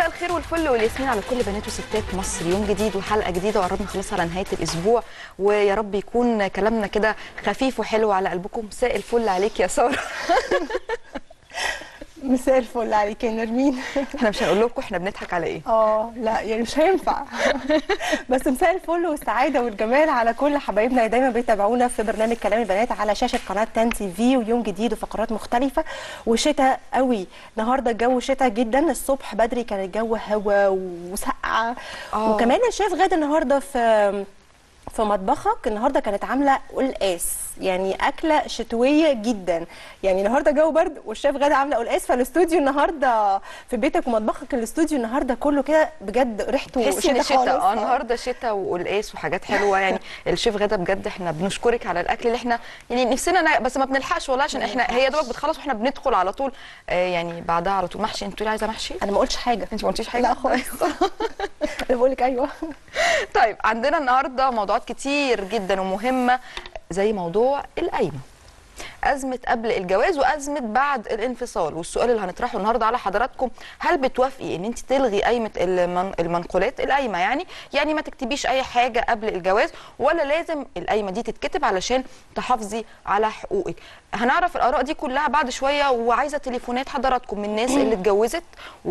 مساء الخير والفل والياسمين على كل بنات وستات مصر يوم جديد وحلقه جديده وقربنا خلاص على نهايه الاسبوع ويا رب يكون كلامنا كده خفيف وحلو على قلبكم مساء الفل عليك يا ساره مساء الفل عليك يا نرمين احنا مش هنقول لكم احنا بنضحك على ايه اه لا يعني مش هينفع بس مساء الفل والسعاده والجمال على كل حبايبنا اللي دايما بيتابعونا في برنامج كلام البنات على شاشه قناه تان تي في ويوم جديد وفقرات مختلفه وشتاء قوي النهارده الجو شتاء جدا الصبح بدري كان الجو هوا وسقعه آه. وكمان انا شايف غاده النهارده في في مطبخك النهارده كانت عامله قلقاس يعني اكله شتويه جدا يعني النهارده جو برد والشيف غاده عامله قلقاس فالاستوديو النهارده في بيتك ومطبخك الاستوديو النهارده كله كده بجد ريحته تحسي ان شتاء شتاء خالص اه النهارده شتاء وقلقاس وحاجات حلوه يعني الشيف غاده بجد احنا بنشكرك على الاكل اللي احنا يعني نفسنا نا- بس ما بنلحقش والله عشان احنا هي دوبك بتخلص واحنا بندخل على طول آه يعني بعدها على طول محشي انت تقولي عايزه محشي انا ما قلتش حاجه انت ما قلتيش حاجه لا خالص انا بقول لك ايوه طيب عندنا النهارده موضوعات كتير جدا ومهمه زي موضوع القايمه أزمة قبل الجواز وأزمة بعد الانفصال والسؤال اللي هنطرحه النهارده على حضراتكم هل بتوافقي إن أنت تلغي قايمة المن... المنقولات القايمة يعني يعني ما تكتبيش أي حاجة قبل الجواز ولا لازم القايمة دي تتكتب علشان تحافظي على حقوقك هنعرف الآراء دي كلها بعد شوية وعايزة تليفونات حضراتكم من الناس اللي اتجوزت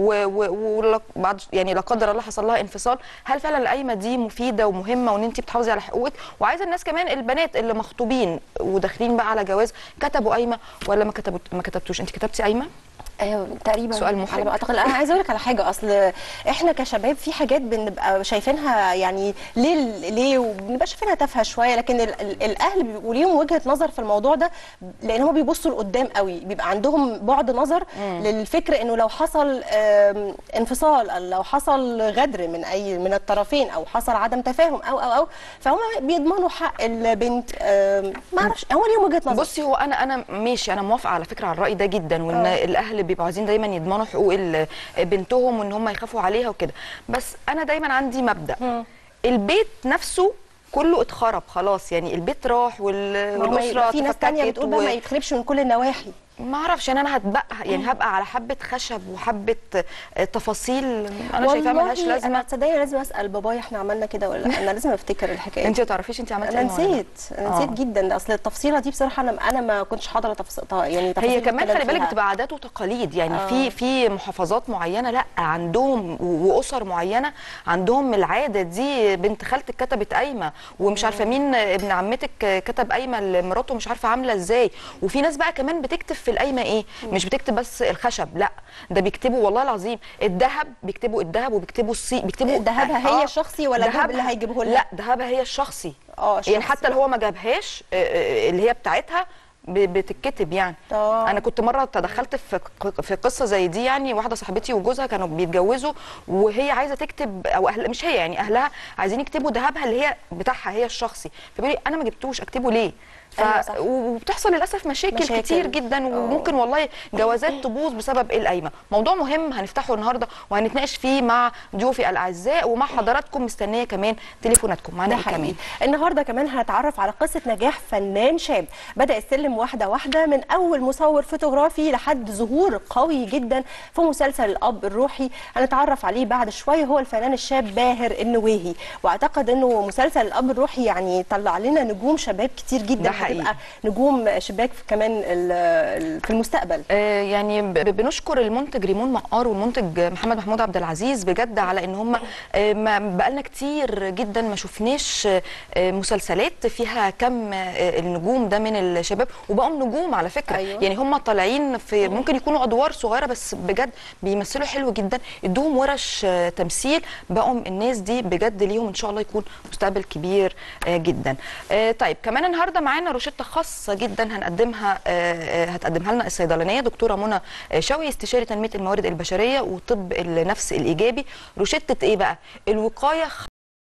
وبعد يعني لا قدر الله حصل لها انفصال هل فعلا القايمة دي مفيدة ومهمة وإن أنت بتحافظي على حقوقك وعايزة الناس كمان البنات اللي مخطوبين وداخلين بقى على جواز كتبوا قايمه ولا ما كتبوا ما كتبتوش انت كتبتي قايمه ايوه تقريبا سؤال محرج. على ما اعتقد انا عايزه اقول لك على حاجه اصل احنا كشباب في حاجات بنبقى شايفينها يعني ليه ليه وبنبقى شايفينها تافهه شويه لكن ال ال الاهل بيبقوا ليهم وجهه نظر في الموضوع ده لان هم بيبصوا لقدام قوي بيبقى عندهم بعد نظر للفكر انه لو حصل آم، انفصال أو لو حصل غدر من اي من الطرفين او حصل عدم تفاهم او او او فهم بيضمنوا حق البنت آم، ما اعرفش هو ليهم وجهه نظر بصي هو انا انا ماشي انا موافقه على فكره على الراي ده جدا وان آه. الاهل بيبقوا عايزين دايما يضمنوا حقوق ال- بنتهم وان هم يخافوا عليها وكده بس انا دايما عندي مبدا مم. البيت نفسه كله اتخرب خلاص يعني البيت راح وال... ما هو والاسره يبقى في ناس تانية تفككت بتقول بقى و- ما يتخربش من كل النواحي ما اعرفش يعني انا هتبقى يعني هبقى على حبه خشب وحبه آه، تفاصيل انا شايفاها ملهاش والله لازمه انا تصدقي لازم اسال بابايا احنا عملنا كده ولا لا انا لازم افتكر الحكايه انت ما تعرفيش انت عملتي انا ايه ولا لا؟ نسيت انا نسيت آه. جدا ده اصل التفصيله دي بصراحه انا انا ما كنتش حاضره تفصيل يعني تفاصيل هي كمان الكلام خلي بالك فيها. بتبقى عادات وتقاليد يعني آه. في في محافظات معينه لا عندهم و- واسر معينه عندهم العاده دي بنت خالتك كتبت قايمه ومش عارفه مين ابن عمتك كتب قايمه لمراته مش عارفه عامله ازاي وفي ناس بقى كمان بتكتب في القايمه ايه مش بتكتب بس الخشب لا ده بيكتبوا والله العظيم الذهب بيكتبوا الذهب وبيكتبوا الصي بيكتبوا ذهبها هي الشخصي ولا الذهب اللي ذهبها- هيجيبه لها؟ لا ذهبها هي الشخصي اه يعني الشخصي. حتى لو هو ما جابهاش آه، آه، اللي هي بتاعتها ب- بتتكتب يعني آه. انا كنت مره تدخلت في ق- في قصه زي دي يعني واحده صاحبتي وجوزها كانوا بيتجوزوا وهي عايزه تكتب او أهل مش هي يعني اهلها عايزين يكتبوا ذهبها اللي هي بتاعها هي الشخصي فبيقولي انا ما جبتوش اكتبه ليه ف... أيوة صح. وبتحصل للاسف مشاكل, مشاكل. مشاكل كتير جدا وممكن والله جوازات تبوظ بسبب القايمه موضوع مهم هنفتحه النهارده وهنتناقش فيه مع ضيوفي الاعزاء ومع حضراتكم مستنيه كمان تليفوناتكم معانا ده ايه كمان حقيقي النهارده كمان هنتعرف على قصه نجاح فنان شاب بدا السلم واحده واحده من اول مصور فوتوغرافي لحد ظهور قوي جدا في مسلسل الاب الروحي هنتعرف عليه بعد شويه هو الفنان الشاب باهر النواهي واعتقد انه مسلسل الاب الروحي يعني طلع لنا نجوم شباب كتير جدا ده حقيقي. هتبقى نجوم شباك في كمان ال- ال- في المستقبل آه، يعني ب- بنشكر المنتج ريمون مقار والمنتج محمد محمود عبد العزيز بجد على ان هم بقالنا كتير جدا ما شفناش آه، مسلسلات فيها كم آه، النجوم ده من الشباب وبقوا نجوم على فكره أيوة. يعني هم طالعين في ممكن يكونوا ادوار صغيره بس بجد بيمثلوا حلو جدا ادوهم ورش آه، تمثيل بقوا الناس دي بجد ليهم ان شاء الله يكون مستقبل كبير آه، جدا آه، طيب كمان النهارده معانا روشته خاصه جدا هنقدمها آه، آه، هتقدمها لنا الصيدلانيه دكتوره منى آه، شوقي استشاري تنميه الموارد البشريه وطب النفس الايجابي روشته ايه بقى الوقايه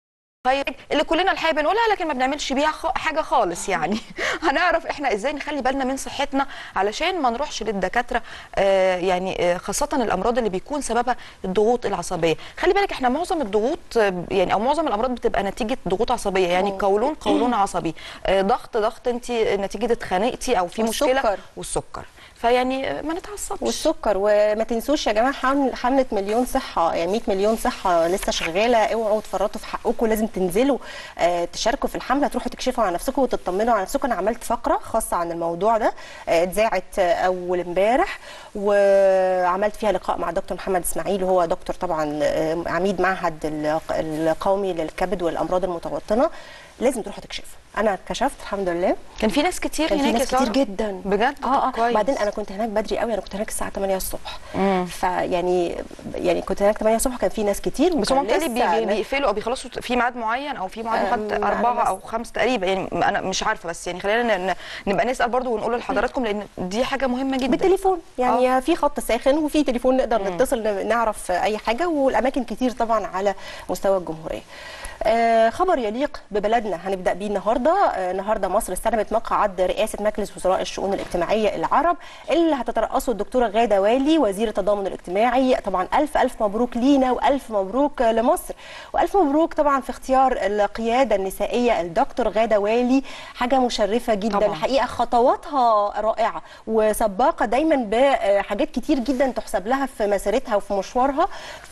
طيب اللي كلنا الحقيقه بنقولها لكن ما بنعملش بيها خ- حاجه خالص يعني هنعرف احنا ازاي نخلي بالنا من صحتنا علشان ما نروحش للدكاتره آه يعني آه خاصه الامراض اللي بيكون سببها الضغوط العصبيه خلي بالك احنا معظم الضغوط آه، يعني او معظم الامراض بتبقى نتيجه ضغوط عصبيه يعني أوه. قولون قولون عصبي آه ضغط ضغط انت نتيجه اتخانقتي او في مشكله والسكر. والسكر فيعني آه، ما نتعصبش والسكر وما تنسوش يا جماعه حمل حمله مليون صحه يعني 100 مليون صحه لسه شغاله اوعوا تفرطوا في حقكم لازم تنزلوا آه، تشاركوا في الحمله تروحوا تكشفوا على نفسكم وتطمنوا على نفسكم انا عملت فقره خاصه عن الموضوع ده آه، اتذاعت آه، اول امبارح وعملت فيها لقاء مع دكتور محمد اسماعيل وهو دكتور طبعا آه، عميد معهد الق- القومي للكبد والامراض المتوطنه لازم تروحوا تكشفوا انا كشفت الحمد لله كان في ناس كتير كان في هناك يا ناس كتير سارة؟ جدا بجد اه طب اه كويس. بعدين انا كنت هناك بدري قوي انا كنت هناك الساعه 8 الصبح فيعني يعني كنت هناك 8 الصبح كان في ناس كتير بس هم وكان بالتالي لسه بي- بي- ناس- بيقفلوا او بيخلصوا في ميعاد معين او في ميعاد أم، محدد أنا اربعه بس- او خمسه تقريبا يعني انا مش عارفه بس يعني خلينا ن- ن- نبقى نسال برضو ونقول لحضراتكم لان دي حاجه مهمه جدا بالتليفون يعني في خط ساخن وفي تليفون نقدر نتصل ن- نعرف اي حاجه والاماكن كتير طبعا على مستوى الجمهوريه آه، خبر يليق ببلدنا هنبدا بيه النهارده آه، النهارده مصر استلمت مقعد رئاسه مجلس وزراء الشؤون الاجتماعيه العرب اللي هتترأسه الدكتوره غاده والي وزير التضامن الاجتماعي طبعا الف الف مبروك لينا والف مبروك لمصر والف مبروك طبعا في اختيار القياده النسائيه الدكتور غاده والي حاجه مشرفه جدا طبعاً. الحقيقه خطواتها رائعه وسباقه دايما بحاجات كتير جدا تحسب لها في مسيرتها وفي مشوارها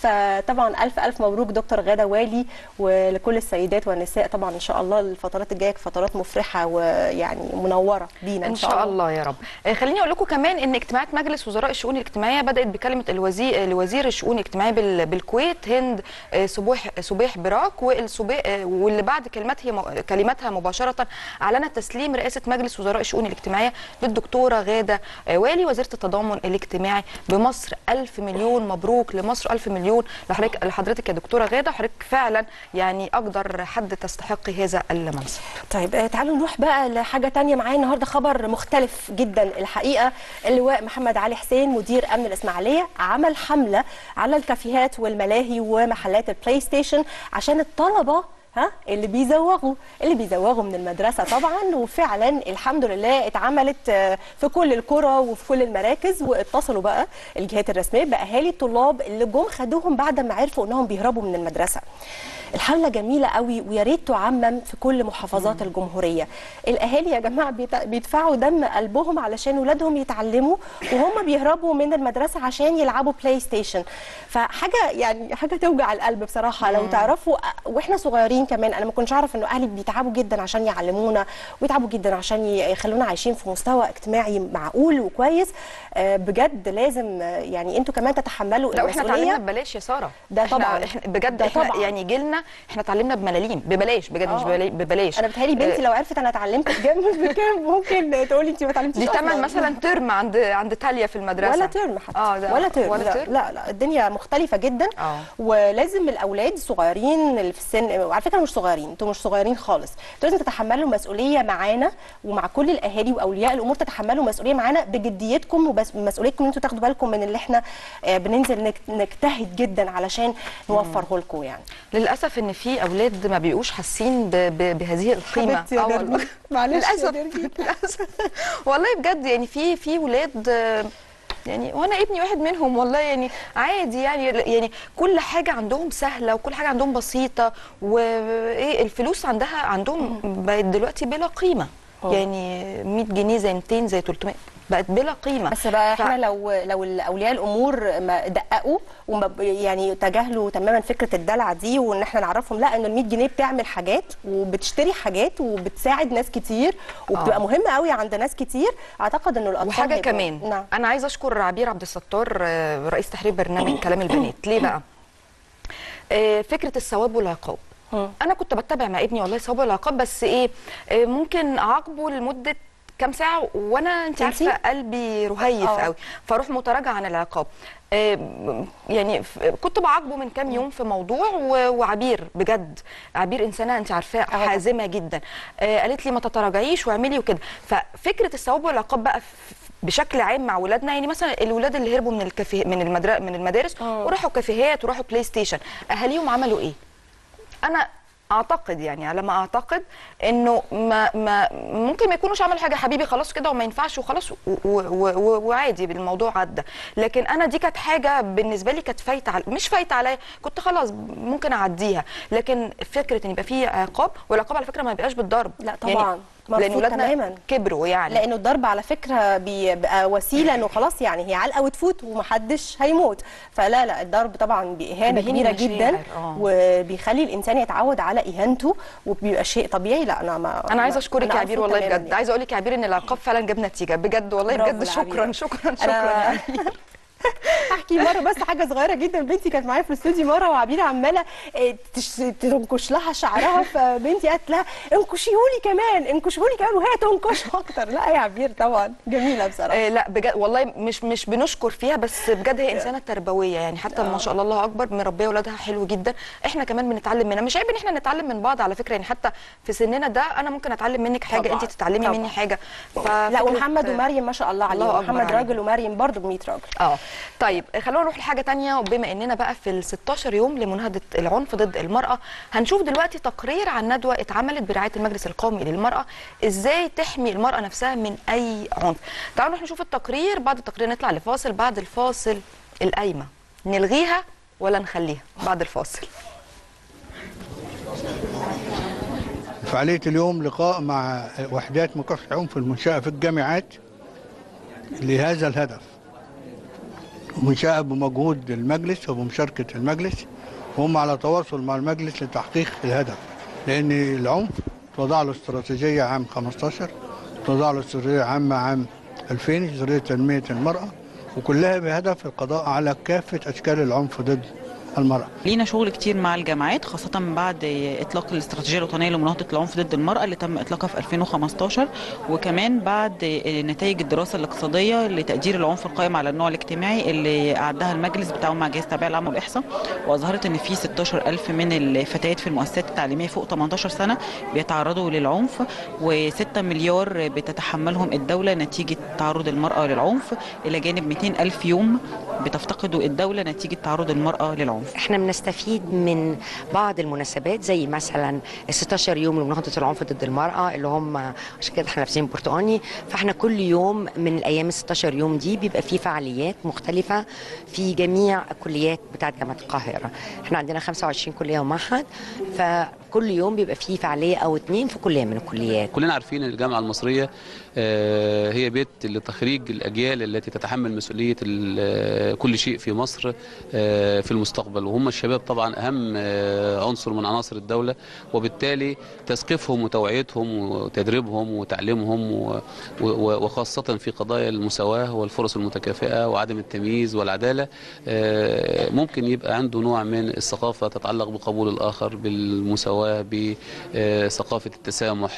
فطبعا الف الف مبروك دكتور غاده والي ولكل السيدات والنساء طبعا ان شاء الله الفترات الجايه فترات مفرحه ويعني منوره بينا ان شاء الله يا رب آه، خليني اقول لكم كمان ان اجتماعات مجلس وزراء الشؤون الاجتماعيه بدات بكلمه الوزير لوزير الشؤون الاجتماعيه بال- بالكويت هند آه، صبوح صبيح براك والصبي آه، واللي بعد كلمتها م- كلمتها مباشره اعلنت تسليم رئاسه مجلس وزراء الشؤون الاجتماعيه للدكتوره غاده آه، والي وزيره التضامن الاجتماعي بمصر الف مليون مبروك لمصر الف مليون لحضرتك لحضرتك يا دكتوره غاده حضرتك فعلا يعني اقدر حد تستحقي هذا المنصب طيب آه، تعالوا نروح بقى لحاجه تانية معايا النهارده خبر مختلف جدا الحقيقه اللواء محمد علي حسين مدير امن الاسماعيليه عمل حمله على الكافيهات والملاهي ومحلات البلاي ستيشن عشان الطلبه ها اللي بيزوغوا اللي بيزوغوا من المدرسه طبعا وفعلا الحمد لله اتعملت آه، في كل القرى وفي كل المراكز واتصلوا بقى الجهات الرسميه باهالي الطلاب اللي جم خدوهم بعد ما عرفوا انهم بيهربوا من المدرسه الحمله جميله قوي ويا ريت تعمم في كل محافظات الجمهوريه الاهالي يا جماعه بيت- بيدفعوا دم قلبهم علشان ولادهم يتعلموا وهم بيهربوا من المدرسه عشان يلعبوا بلاي ستيشن فحاجه يعني حاجه توجع القلب بصراحه لو تعرفوا واحنا صغيرين كمان انا ما كنتش اعرف انه اهلي بيتعبوا جدا عشان يعلمونا ويتعبوا جدا عشان يخلونا عايشين في مستوى اجتماعي معقول وكويس آه، بجد لازم آه، يعني انتوا كمان تتحملوا لا واحنا المسؤوليه اتعلمنا ببلاش يا ساره ده احنا طبعاً. احنا بجد ده احنا طبعاً. يعني جيلنا احنا اتعلمنا بملاليم ببلاش بجد مش آه. ببلا- ببلاش انا بتهيألي بنتي آه، لو عرفت انا اتعلمت بجد بكام ممكن تقولي انت ما اتعلمتيش دي أصلاً. تمن مثلا ترم عند عند تاليا في المدرسه ولا ترم حتى اه ده ولا ترم ولا لا, ترم لا لا الدنيا مختلفه جدا اه. ولازم الاولاد الصغيرين اللي في السن وعلى فكره مش صغيرين انتوا مش صغيرين خالص انتوا لازم تتحملوا مسؤوليه معانا ومع كل الاهالي واولياء الامور تتحملوا مسؤوليه معانا بجديتكم ومسؤوليتكم ان انتوا تاخدوا بالكم من اللي احنا آه، بننزل نك- نجتهد جدا علشان نوفره لكم يعني للاسف ان في اولاد ما بيبقوش حاسين ب- ب- بهذه القيمه حبيبتي يا آه نرمين. والله. معلش يا للاسف نرمين. للاسف والله بجد يعني في في ولاد آه، يعني وانا ابني واحد منهم والله يعني عادي يعني يعني كل حاجه عندهم سهله وكل حاجه عندهم بسيطه وايه الفلوس عندها عندهم بقت دلوقتي بلا قيمه اه. يعني 100 جنيه زي 200 زي 300 بقت بلا قيمه بس بقى ف- احنا لو لو اولياء الامور ما دققوا وما ب- يعني تجاهلوا تماما فكره الدلع دي وان احنا نعرفهم لا ان ال 100 جنيه بتعمل حاجات وبتشتري حاجات وبتساعد ناس كتير وبتبقى آه. مهمه قوي عند ناس كتير اعتقد انه الاطفال وحاجه هيبقوا- كمان نعم انا عايزه اشكر عبير عبد الستار آه، رئيس تحرير برنامج كلام البنات ليه بقى آه، فكره الثواب والعقاب مم. انا كنت بتابع مع ابني والله الثواب والعقاب بس ايه آه، ممكن اعاقبه لمده كام ساعه وانا انت تنسي؟ عارفه قلبي رهيف آه. قوي فاروح متراجعه عن العقاب آه، يعني ف- كنت بعاقبه من كام يوم في موضوع و- وعبير بجد عبير انسانه انت عارفاها طبعاً. حازمه جدا آه، قالت لي ما تتراجعيش واعملي وكده ففكره الثواب والعقاب بقى ف- بشكل عام مع ولادنا يعني مثلا الولاد اللي هربوا من الكافيه من المدر... من المدارس آه. وراحوا كافيهات وراحوا بلاي ستيشن اهاليهم عملوا ايه انا اعتقد يعني على ما اعتقد انه ما ما ممكن ما يكونوش عملوا حاجه حبيبي خلاص كده وما ينفعش وخلاص و- و- و- وعادي الموضوع عدى لكن انا دي كانت حاجه بالنسبه لي كانت فايته على مش فايته عليا كنت خلاص ممكن اعديها لكن فكره ان يبقى في عقاب والعقاب على فكره ما بيبقاش بالضرب لا طبعاً. لان مرفوض ولادنا تماماً. كبروا يعني لانه الضرب على فكره بيبقى وسيله انه خلاص يعني هي علقه وتفوت ومحدش هيموت فلا لا الضرب طبعا باهانه بيهين كبيره المشاعر، جدا آه. وبيخلي الانسان يتعود على اهانته وبيبقى شيء طبيعي لا انا ما انا عايزه ما- اشكرك أنا يا عبير أرفض والله تماماً بجد يعني. عايزه اقول لك يا عبير ان العقاب فعلا جاب نتيجه بجد والله برافو بجد يا شكرا عبير. شكرا شكرا أنا- يعني احكي مره بس حاجه صغيره جدا بنتي كانت معايا في الاستوديو مره وعبير عماله إيه، تش- تنكش لها شعرها فبنتي قالت لها انكشيهولي كمان انكشيهولي كمان وهي تنكش اكتر لا يا عبير طبعا جميله بصراحه آه لا بجد والله مش مش بنشكر فيها بس بجد هي انسانه تربويه يعني حتى ما شاء الله الله اكبر مربيه اولادها حلو جدا احنا كمان بنتعلم منها مش عيب ان احنا نتعلم من بعض على فكره يعني حتى في سننا ده انا ممكن اتعلم منك حاجه طبعاً، انت تتعلمي طبعاً. مني حاجه لا ففكرة- ومحمد ومريم ما شاء الله الله عليهم أكبر محمد عليهم. راجل ومريم برضه ب 100 راجل اه طيب خلونا نروح لحاجه تانية وبما اننا بقى في ال 16 يوم لمناهضه العنف ضد المراه هنشوف دلوقتي تقرير عن ندوه اتعملت برعايه المجلس القومي للمراه ازاي تحمي المراه نفسها من اي عنف تعالوا نروح نشوف التقرير بعد التقرير نطلع لفاصل بعد الفاصل القايمه نلغيها ولا نخليها بعد الفاصل فعالية اليوم لقاء مع وحدات مكافحة العنف المنشأة في الجامعات لهذا الهدف منشأة بمجهود المجلس وبمشاركة المجلس وهم على تواصل مع المجلس لتحقيق الهدف لأن العنف توضع له استراتيجية عام 15 توضع له استراتيجية عامة عام 2000 استراتيجية تنمية المرأة وكلها بهدف القضاء على كافة أشكال العنف ضد المرأة لينا شغل كتير مع الجامعات خاصة بعد إطلاق الاستراتيجية الوطنية لمناهضة العنف ضد المرأة اللي تم إطلاقها في 2015 وكمان بعد نتائج الدراسة الاقتصادية لتقدير العنف القائم على النوع الاجتماعي اللي أعدها المجلس بالتعاون مع جهاز التربية العامة والإحصاء وأظهرت إن في 16 ألف من الفتيات في المؤسسات التعليمية فوق 18 سنة بيتعرضوا للعنف و6 مليار بتتحملهم الدولة نتيجة تعرض المرأة للعنف إلى جانب 200 ألف يوم بتفتقده الدولة نتيجة تعرض المرأة للعنف احنا بنستفيد من بعض المناسبات زي مثلا ال 16 يوم لمناهضه العنف ضد المراه اللي هم عشان كده احنا لابسين برتقاني فاحنا كل يوم من الايام ال 16 يوم دي بيبقى في فعاليات مختلفه في جميع الكليات بتاعت جامعه القاهره احنا عندنا 25 كليه ومعهد فكل يوم بيبقى في فعاليه او اتنين في كليه من الكليات كلنا عارفين ان الجامعه المصريه آه، هي بيت لتخريج الاجيال التي تتحمل مسؤوليه ال- كل شيء في مصر آه، في المستقبل وهم الشباب طبعا اهم آه، عنصر من عناصر الدوله وبالتالي تثقيفهم وتوعيتهم وتدريبهم وتعليمهم و- و- وخاصه في قضايا المساواه والفرص المتكافئه وعدم التمييز والعداله آه، ممكن يبقى عنده نوع من الثقافه تتعلق بقبول الاخر بالمساواه بثقافه التسامح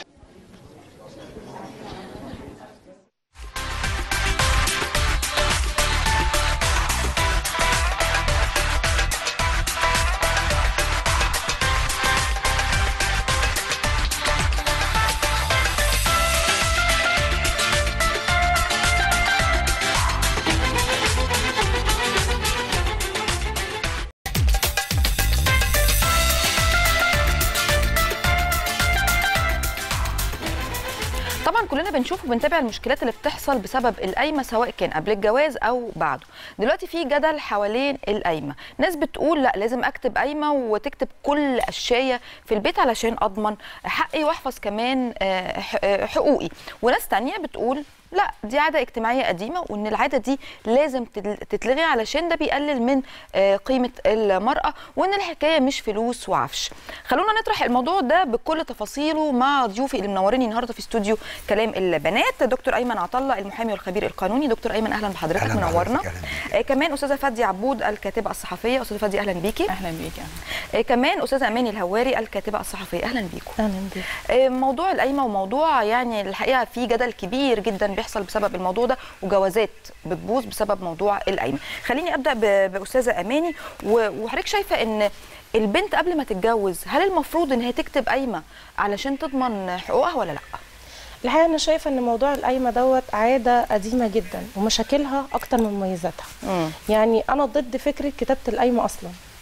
طبعا كلنا بنشوف وبنتابع المشكلات اللي بتحصل بسبب القايمه سواء كان قبل الجواز او بعده دلوقتي في جدل حوالين القايمه ناس بتقول لا لازم اكتب قايمه وتكتب كل اشياء في البيت علشان اضمن حقي واحفظ كمان آه، ح- آه، حقوقي وناس تانية بتقول لا دي عاده اجتماعيه قديمه وان العاده دي لازم تتل- تتلغي علشان ده بيقلل من آه، قيمه المراه وان الحكايه مش فلوس وعفش خلونا نطرح الموضوع ده بكل تفاصيله مع ضيوفي اللي منوريني النهارده في استوديو كلام البنات دكتور ايمن عطله المحامي والخبير القانوني دكتور ايمن اهلا بحضرتك أهلاً منورنا بحضرتك، أهلاً آه كمان استاذه فاديه عبود الكاتبه الصحفيه استاذه فاديه اهلا بيكي اهلا بيك آه كمان استاذه اماني الهواري الكاتبه الصحفيه اهلا بيكم اهلا بيك آه، موضوع القايمه وموضوع يعني الحقيقه في جدل كبير جدا بيحصل بسبب الموضوع ده وجوازات بتبوظ بسبب موضوع القايمه خليني ابدا ب- باستاذه اماني و- وحضرتك شايفه ان البنت قبل ما تتجوز هل المفروض ان هي تكتب قايمه علشان تضمن حقوقها ولا لا الحقيقه انا شايفه ان موضوع القايمه دوت عاده قديمه جدا ومشاكلها اكتر من مميزاتها مم. يعني انا ضد فكره كتابه القايمه اصلا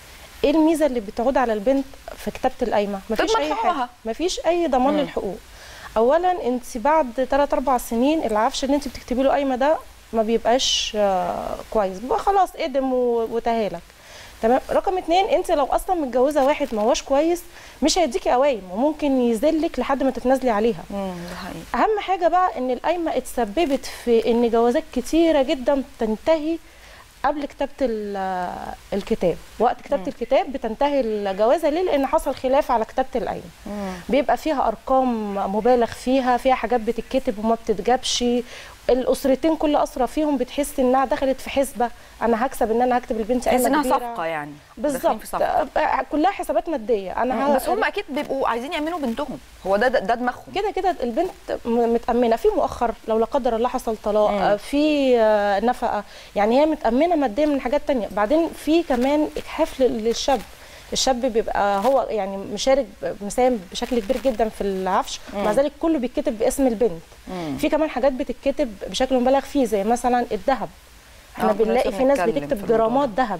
ايه الميزه اللي بتعود على البنت في كتابه القايمه مفيش تضمن اي حقوقها. حاجه مفيش اي ضمان للحقوق اولا انت بعد 3 4 سنين العفش اللي انت بتكتبي له قايمه ده ما بيبقاش آه، كويس بيبقى خلاص قدم و- وتهالك تمام رقم اتنين انت لو اصلا متجوزه واحد ما هوش كويس مش هيديكي قوايم وممكن يذلك لحد ما تتنازلي عليها امم ده حقيقي اهم حاجه بقى ان القايمه اتسببت في ان جوازات كتيره جدا تنتهي قبل كتابه ال- الكتاب وقت كتابه الكتاب بتنتهي الجوازه ليه لان حصل خلاف على كتابه القايمه بيبقى فيها ارقام مبالغ فيها فيها حاجات بتتكتب وما بتتجابش الاسرتين كل اسره فيهم بتحس انها دخلت في حسبه انا هكسب ان انا هكتب البنت تحس قايمه انها كبيرة. صفقه يعني داخلين في بالظبط صفقة. آه، كلها حسابات ماديه انا ه- بس هم اكيد بيبقوا عايزين يامنوا بنتهم هو ده ده, ده دماغهم كده كده البنت م- متأمنة في مؤخر لو لا قدر الله حصل طلاق آه، في آه، نفقة يعني هي متأمنة ماديا من حاجات تانية بعدين في كمان إجحاف لل- للشاب الشاب بيبقى هو يعني مشارك مساهم بشكل كبير جدا في العفش ومع ذلك كله بيتكتب باسم البنت في كمان حاجات بتتكتب بشكل مبالغ فيه زي مثلا الذهب احنا آه، كنا بنلاقي لسه في ناس بنتكلم في بتكتب الموضوع جرامات ذهب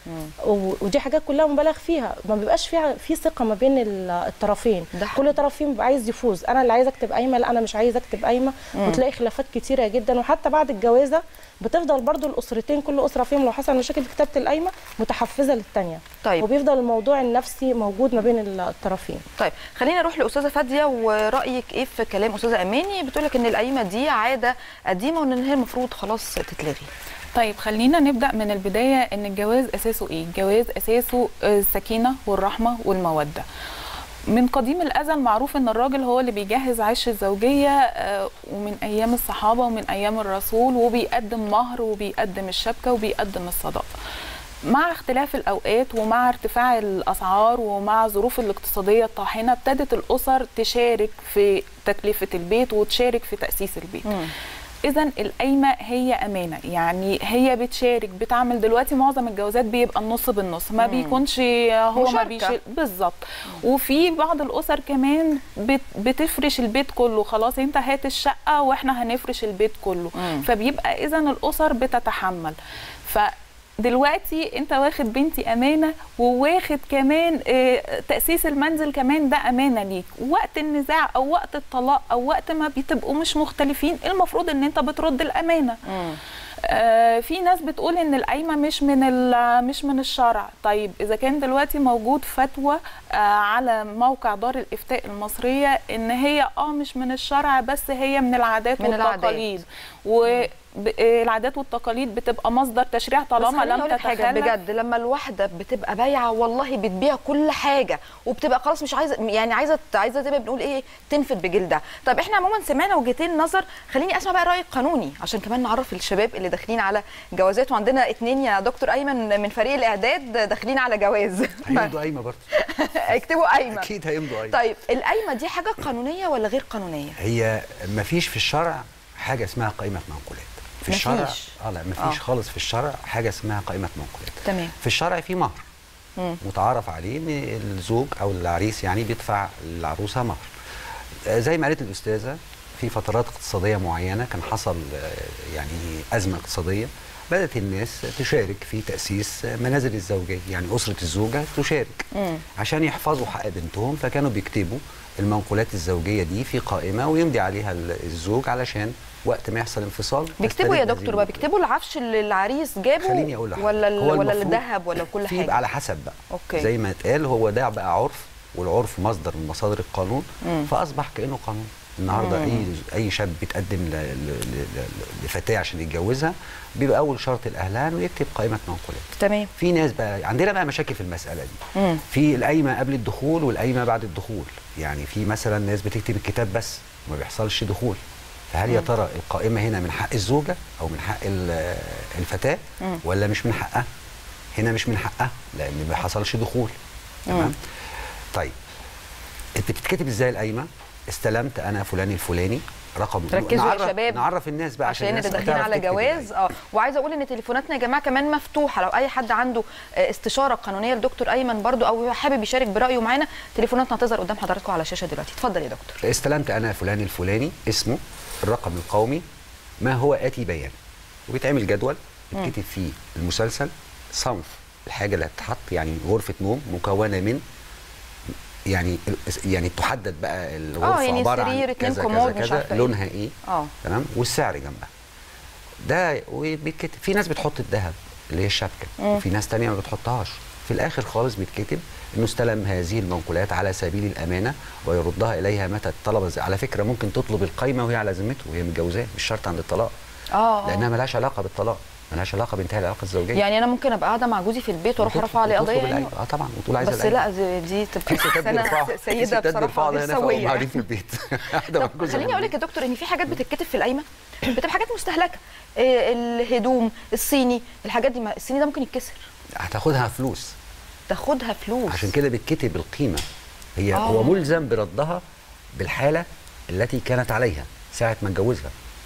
و- ودي حاجات كلها مبالغ فيها ما بيبقاش فيها في ثقه ما بين ال- الطرفين ده حقيقي. كل طرف فيهم بيبقى عايز يفوز انا اللي عايزه اكتب قايمه لا انا مش عايزه اكتب قايمه وتلاقي خلافات كتيره جدا وحتى بعد الجوازه بتفضل برضو الاسرتين كل اسره فيهم لو حصل مشاكل في كتابه القايمه متحفزه للثانيه طيب. وبيفضل الموضوع النفسي موجود ما بين ال- الطرفين طيب خلينا نروح لاستاذه فاديه ورايك ايه في كلام استاذه اماني بتقول لك ان القايمه دي عاده قديمه وان هي المفروض خلاص تتلغي طيب خلينا نبدا من البدايه ان الجواز اساسه ايه الجواز اساسه السكينه والرحمه والموده من قديم الازل معروف ان الراجل هو اللي بيجهز عيش الزوجيه آه، ومن ايام الصحابه ومن ايام الرسول وبيقدم مهر وبيقدم الشبكه وبيقدم الصداقه مع اختلاف الاوقات ومع ارتفاع الاسعار ومع الظروف الاقتصاديه الطاحنه ابتدت الاسر تشارك في تكلفه البيت وتشارك في تاسيس البيت اذا القايمه هي امانه يعني هي بتشارك بتعمل دلوقتي معظم الجوازات بيبقى النص بالنص ما بيكونش هو ما مشاركة. بيشيل بالظبط وفي بعض الاسر كمان بت بتفرش البيت كله خلاص انت هات الشقه واحنا هنفرش البيت كله فبيبقى اذا الاسر بتتحمل ف دلوقتي انت واخد بنتي امانه وواخد كمان آه، تاسيس المنزل كمان ده امانه ليك وقت النزاع او وقت الطلاق او وقت ما بتبقوا مش مختلفين المفروض ان انت بترد الامانه آه، في ناس بتقول ان القايمه مش من ال- مش من الشرع طيب اذا كان دلوقتي موجود فتوى آه، على موقع دار الافتاء المصريه ان هي اه مش من الشرع بس هي من العادات من العادات. والتقاليد والعادات والتقاليد بتبقى مصدر تشريع بس طالما خليني لم أقول لك حاجه تتخلف بجد لما الواحده بتبقى بايعه والله بتبيع كل حاجه وبتبقى خلاص مش عايزه يعني عايزه عايزه زي ما بنقول ايه تنفد بجلدها طب احنا عموما سمعنا وجهتين نظر خليني اسمع بقى رايك قانوني عشان كمان نعرف الشباب اللي داخلين على جوازات وعندنا اتنين يا دكتور ايمن من فريق الاعداد داخلين على جواز هيمضوا قايمه برضه اكتبوا قايمه اكيد هيمضوا قايمه طيب القايمه دي حاجه قانونيه ولا غير قانونيه هي ما فيش في الشرع حاجه اسمها قائمه منقولات في الشرع مفيش. اه لا ما فيش آه. خالص في الشرع حاجه اسمها قائمه منقولات تمام في الشرع في مهر متعارف عليه ان الزوج او العريس يعني بيدفع للعروسه مهر آه، زي ما قالت الاستاذه في فترات اقتصاديه معينه كان حصل آه، يعني ازمه اقتصاديه بدات الناس تشارك في تاسيس منازل الزوجيه يعني اسره الزوجه تشارك عشان يحفظوا حق بنتهم فكانوا بيكتبوا المنقولات الزوجيه دي في قائمه ويمضي عليها ال- الزوج علشان وقت ما يحصل انفصال بيكتبوا يا تسترد هذه دكتور بقى المنقولات. بيكتبوا العفش اللي العريس جابه خليني اقول لحضرتك ولا ال- هو ولا المفروض الذهب ولا كل في حاجه على حسب بقى أوكي. زي ما اتقال هو ده بقى عرف والعرف مصدر من مصادر القانون فاصبح كانه قانون النهارده اي اي شاب بيتقدم ل- ل- ل- ل- لفتاه عشان يتجوزها بيبقى اول شرط لاهلها انه يكتب قائمه منقولات تمام في ناس بقى عندنا بقى مشاكل في المساله دي في القايمه قبل الدخول والقايمه بعد الدخول يعني في مثلا ناس بتكتب الكتاب بس وما بيحصلش دخول فهل يا ترى القائمه هنا من حق الزوجه او من حق ال- الفتاه ولا مش من حقها هنا مش من حقها لان ما حصلش دخول تمام طيب انت بتتكتب ازاي القايمه استلمت انا فلان الفلاني رقم ركزوا يا نعرف- شباب نعرف الناس بقى عشان, عشان اللي الناس داخلين تعرف على تكتب جواز القايمة. اه وعايزه اقول ان تليفوناتنا يا جماعه كمان مفتوحه لو اي حد عنده آه، استشاره قانونيه لدكتور ايمن برضو او حابب يشارك برايه معانا تليفوناتنا هتظهر قدام حضراتكم على الشاشه دلوقتي اتفضل يا دكتور استلمت انا فلان الفلاني اسمه الرقم القومي ما هو اتي بيان وبيتعمل جدول بيتكتب فيه المسلسل صنف الحاجه اللي هتتحط يعني غرفه نوم مكونه من يعني يعني تحدد بقى الغرفه يعني عباره سرير، عن اتنين كذا كومود، كذا مش كذا عارفة إيه. لونها ايه اه تمام والسعر جنبها ده وبيتكتب في ناس بتحط الذهب اللي هي الشبكه وفي ناس تانية ما بتحطهاش في الاخر خالص بيتكتب انه استلم هذه المنقولات على سبيل الامانه ويردها اليها متى طلب الز- على فكره ممكن تطلب القايمه وهي على ذمته وهي متجوزاه مش شرط عند الطلاق اه لانها ملهاش علاقه بالطلاق ملهاش علاقه بانتهاء العلاقه الزوجيه يعني انا ممكن ابقى قاعده مع جوزي في البيت واروح وتطلب- ارفع عليه وتطلب قضيه يعني القايمة. اه طبعا وتقول عايزه بس القايمة. لا دي, دي في تبقى ستات انا بيرفعوا في سيده ستات بصراحه بيرفعوا غير هنا فوق سويه قاعدين في البيت قاعده مع طب جوزها خليني اقول لك يا دكتور ان في حاجات بتتكتب في القايمه بتبقى حاجات مستهلكه إيه الهدوم الصيني الحاجات دي ما الصيني ده ممكن يتكسر هتاخدها فلوس تاخدها فلوس عشان كده بتكتب القيمه هي آه. هو ملزم بردها بالحاله التي كانت عليها ساعه ما اتجوزها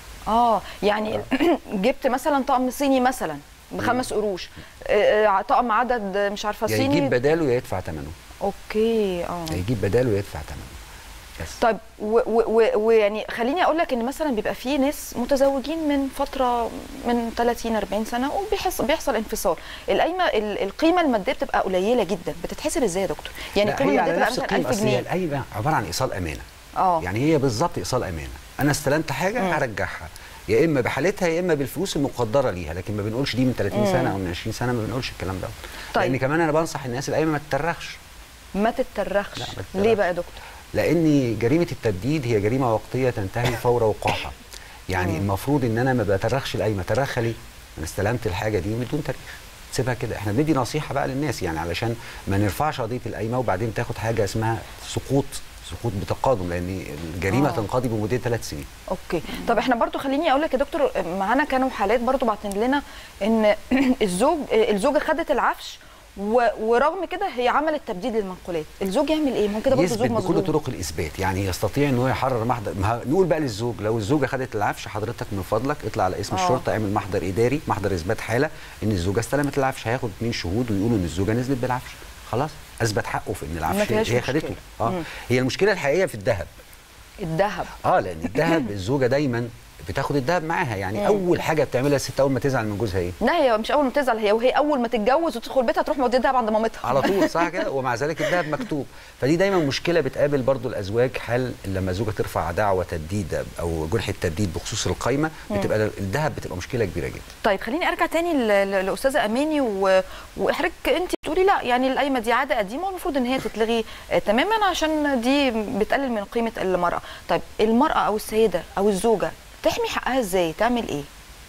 اه يعني جبت مثلا طقم صيني مثلا بخمس قروش آه، آه، طقم عدد مش عارفه يا صيني يجيب بداله يا يدفع ثمنه اوكي اه يا يجيب بداله يا يدفع ثمنه بس طيب و- و- و- ويعني خليني اقول لك ان مثلا بيبقى في ناس متزوجين من فتره من 30 40 سنه وبيحصل بيحصل انفصال القايمه ال- القيمه الماديه بتبقى قليله جدا بتتحسب ازاي يا دكتور يعني لا، القيمه هي الماديه على بتبقى نفس مثلا القيمه 1000 اصل هي جنيه القايمه عباره عن ايصال امانه اه يعني هي بالظبط ايصال امانه انا استلمت حاجه هرجعها يا اما بحالتها يا اما بالفلوس المقدره ليها لكن ما بنقولش دي من 30 سنه او من 20 سنه ما بنقولش الكلام ده طيب. لان كمان انا بنصح الناس القايمه ما تترخش ما تترخش لا، ما تترخش. ليه بقى يا دكتور لان جريمه التبديد هي جريمه وقتيه تنتهي فور وقوعها يعني المفروض ان انا ما بترخش القايمه ترخ ليه انا استلمت الحاجه دي بدون تاريخ سيبها كده احنا بندي نصيحه بقى للناس يعني علشان ما نرفعش قضيه القايمه وبعدين تاخد حاجه اسمها سقوط سقوط بتقادم لان الجريمه آه. تنقضي بمدة ثلاث سنين اوكي طب احنا برضو خليني اقول لك يا دكتور معانا كانوا حالات برضو بعتين لنا ان الزوج الزوجه خدت العفش و- ورغم كده هي عملت تبديد للمنقولات الزوج يعمل ايه ما هو كده برضو يثبت زوج بكل مظلوم طرق الاثبات يعني يستطيع ان هو يحرر محضر ما ه- نقول بقى للزوج لو الزوجه خدت العفش حضرتك من فضلك اطلع على اسم آه. الشرطه اعمل محضر اداري محضر اثبات حاله ان الزوجه استلمت العفش هياخد اثنين شهود ويقولوا ان الزوجه نزلت بالعفش خلاص اثبت حقه في ان ما العفش فيهاش هي مشكلة. خدته اه مم. هي المشكله الحقيقيه في الذهب الذهب اه لان الذهب الزوجه دايما بتاخد الذهب معاها يعني اول حاجه بتعملها الست اول ما تزعل من جوزها ايه لا هي مش اول ما تزعل هي وهي اول ما تتجوز وتدخل بيتها تروح موديه الذهب عند مامتها على طول صح كده ومع ذلك الذهب مكتوب فدي دايما مشكله بتقابل برضو الازواج حال لما الزوجه ترفع دعوى تبديد او جنحه تبديد بخصوص القايمه بتبقى الذهب بتبقى مشكله كبيره جدا طيب خليني ارجع تاني ل- ل- لاستاذه اماني و... وحضرتك انت بتقولي لا يعني القايمه دي عاده قديمه والمفروض ان هي تتلغي آه، تماما عشان دي بتقلل من قيمه المراه طيب المراه او السيده او الزوجه تحمي حقها ازاي تعمل ايه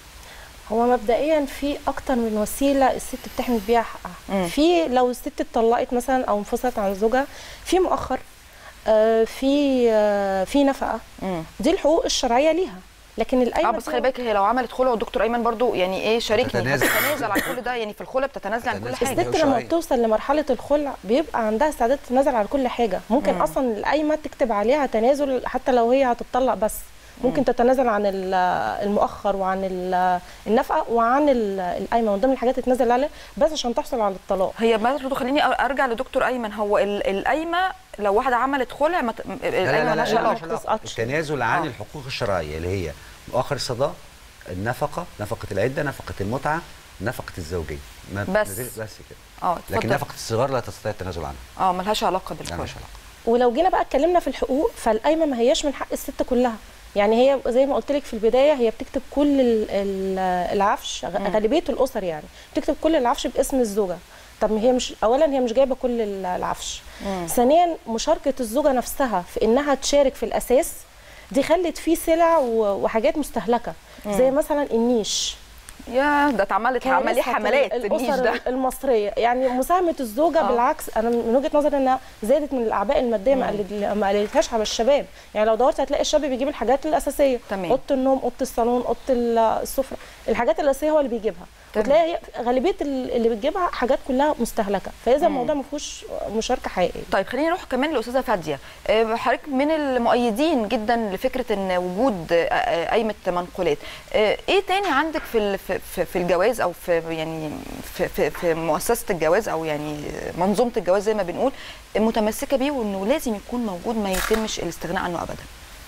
هو مبدئيا في اكتر من وسيله الست بتحمي بيها حقها مم. في لو الست اتطلقت مثلا او انفصلت عن زوجها في مؤخر آه، في آه، في نفقه مم. دي الحقوق الشرعيه ليها لكن اه القايمه بس دي- خلي بالك هي لو عملت خلع والدكتور ايمن برضو يعني ايه شاركني بتتنازل. بتتنازل عن كل ده يعني في الخلع بتتنازل عن كل بتتنازل. حاجه الست لما شرعية. بتوصل لمرحله الخلع بيبقى عندها استعداد تتنازل على كل حاجه ممكن مم. اصلا القايمه تكتب عليها تنازل حتى لو هي هتطلق بس ممكن تتنازل عن ال- المؤخر وعن ال- النفقه وعن ال- القايمه من ضمن الحاجات اللي تتنازل عليها بس عشان تحصل على الطلاق هي برضه خليني أر- ارجع لدكتور ايمن هو ال- القايمه لو واحده عملت خلع ما ت- القايمه مالهاش لا، علاقه لا. تسقطش. التنازل عن آه. الحقوق الشرعيه اللي هي مؤخر الصداق النفقه نفقه العده نفقه المتعه نفقه الزوجيه ما بس. بس كده اه لكن اتفضل. نفقه الصغار لا تستطيع التنازل عنها اه ملهاش علاقه لا بالخلع مالهاش علاقه ولو جينا بقى اتكلمنا في الحقوق فالقايمه ما هياش من حق الست كلها يعني هي زي ما قلت لك في البدايه هي بتكتب كل ال- ال- العفش غ- غالبيه الاسر يعني بتكتب كل العفش باسم الزوجه طب ما هي مش اولا هي مش جايبه كل ال- العفش ثانيا مشاركه الزوجه نفسها في انها تشارك في الاساس دي خلت فيه سلع و- وحاجات مستهلكه زي مثلا النيش يا ده اتعملت عمليه كارثة حملات النيش الاسر ده المصريه يعني مساهمه الزوجه آه. آه. بالعكس انا من وجهه نظري انها زادت من الاعباء الماديه ما قلل- ما قللتهاش على الشباب يعني لو دورت هتلاقي الشاب بيجيب الحاجات الاساسيه تمام. اوضه النوم اوضه الصالون اوضه ال- السفره الحاجات الاساسيه هو اللي بيجيبها تمام. وتلاقي هي غالبيه ال- اللي بتجيبها حاجات كلها مستهلكه فاذا الموضوع ما فيهوش مشاركه حقيقيه طيب خلينا نروح كمان لاستاذه فاديه آه، حضرتك من المؤيدين جدا لفكره ان وجود آه، آه، قايمه منقولات آه، ايه تاني عندك في ال- في- في في الجواز او في يعني في في, في مؤسسه الجواز او يعني منظومه الجواز زي ما بنقول متمسكه بيه وانه لازم يكون موجود ما يتمش الاستغناء عنه ابدا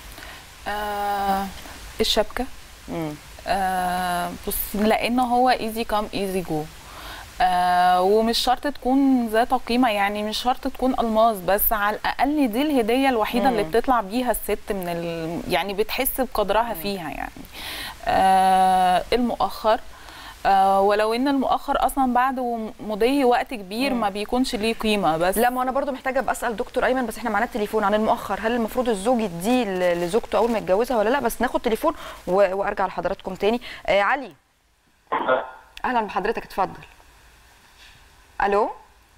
آه الشبكه مم. آه بص لان هو ايزي كام ايزي جو آه ومش شرط تكون ذات قيمه يعني مش شرط تكون الماس بس على الاقل دي الهديه الوحيده اللي بتطلع بيها الست من ال... يعني بتحس بقدرها فيها يعني آه المؤخر آه ولو ان المؤخر اصلا بعد مضي وقت كبير ما بيكونش ليه قيمه بس لا ما انا برضو محتاجه ابقى اسال دكتور ايمن بس احنا معانا التليفون عن المؤخر هل المفروض الزوج يديه ل- لزوجته اول ما يتجوزها ولا لا بس ناخد تليفون و... وارجع لحضراتكم تاني آه علي اهلا بحضرتك اتفضل الو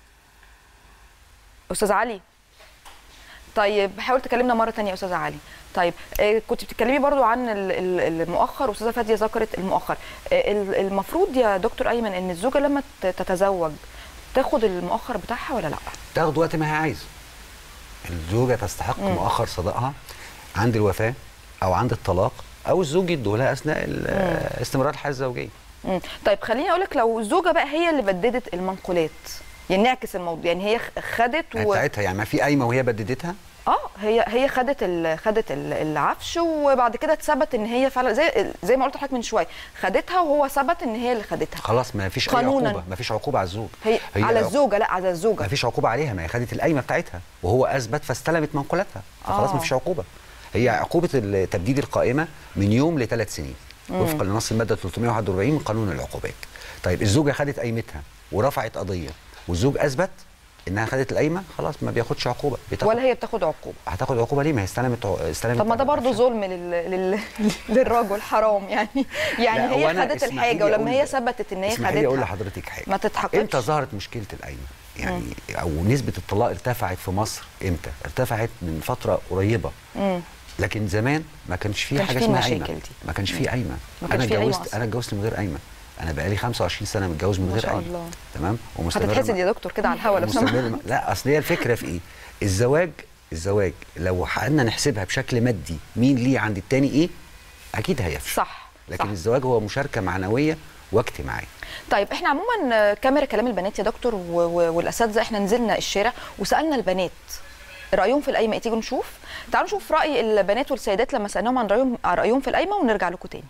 استاذ علي طيب حاول تكلمنا مره تانية يا استاذه علي طيب آه، كنت بتتكلمي برضو عن ال- ال- المؤخر واستاذه فاديه ذكرت المؤخر آه، ال- المفروض يا دكتور ايمن ان الزوجه لما ت- تتزوج تاخد المؤخر بتاعها ولا لا تاخد وقت ما هي عايزه الزوجه تستحق مؤخر صداقها عند الوفاه او عند الطلاق او الزوج يديهولها اثناء ال- استمرار الحياه الزوجيه مم. طيب خليني اقول لك لو الزوجه بقى هي اللي بددت المنقولات يعني نعكس الموضوع يعني هي خ- خدت يعني و... بتاعتها يعني ما في قايمه وهي بددتها اه هي هي خدت ال... خدت ال- العفش وبعد كده اتثبت ان هي فعلا زي زي ما قلت لحضرتك من شويه خدتها وهو ثبت ان هي اللي خدتها خلاص ما فيش اي قانوناً. عقوبه ما فيش عقوبه على الزوج هي, هي على عق- الزوجه لا على الزوجه ما فيش عقوبه عليها ما هي خدت القايمه بتاعتها وهو اثبت فاستلمت منقولاتها فخلاص آه. ما فيش عقوبه هي عقوبه ال- تبديد القائمه من يوم لثلاث سنين وفقا لنص الماده 341 من قانون العقوبات طيب الزوجه خدت قايمتها ورفعت قضيه والزوج اثبت انها خدت القايمه خلاص ما بياخدش عقوبه بتاخد ولا هي بتاخد عقوبه هتاخد عقوبه ليه ما هي استلمت ع- استلمت طب ما ده برضه عفشها. ظلم لل... لل... للرجل حرام يعني يعني لا، هي وأنا خدت اسمحي الحاجه لي ولما هي أقول- ثبتت ان هي اسمحي لي اقول خدتها لحضرتك حاجه ما تتحققش امتى ظهرت مشكله القايمه يعني او نسبه الطلاق ارتفعت في مصر امتى ارتفعت من فتره قريبه مم. لكن زمان ما كانش في كانش حاجه فيه اسمها المشاكل قايمه دي. ما كانش في قايمه ما انا كانش فيه قايمة اتجوزت أصلاً. انا اتجوزت من غير قايمه انا بقالي 25 سنه متجوز من ما غير شاء قايمه الله. تمام ومستمر هتتحسد يا دكتور كده على الهوا لو سمحت مستمر لا اصل هي الفكره في ايه الزواج الزواج لو حققنا نحسبها بشكل مادي مين ليه عند التاني ايه اكيد هيفشل صح لكن صح. الزواج هو مشاركه معنويه واجتماعيه طيب احنا عموما آه، كاميرا كلام البنات يا دكتور و- و- والاساتذه احنا نزلنا الشارع وسالنا البنات رايهم في القايمه إيه؟ تيجوا نشوف تعالوا نشوف راي البنات والسيدات لما سالناهم عن رايهم عن رايهم في القايمه ونرجع لكم تاني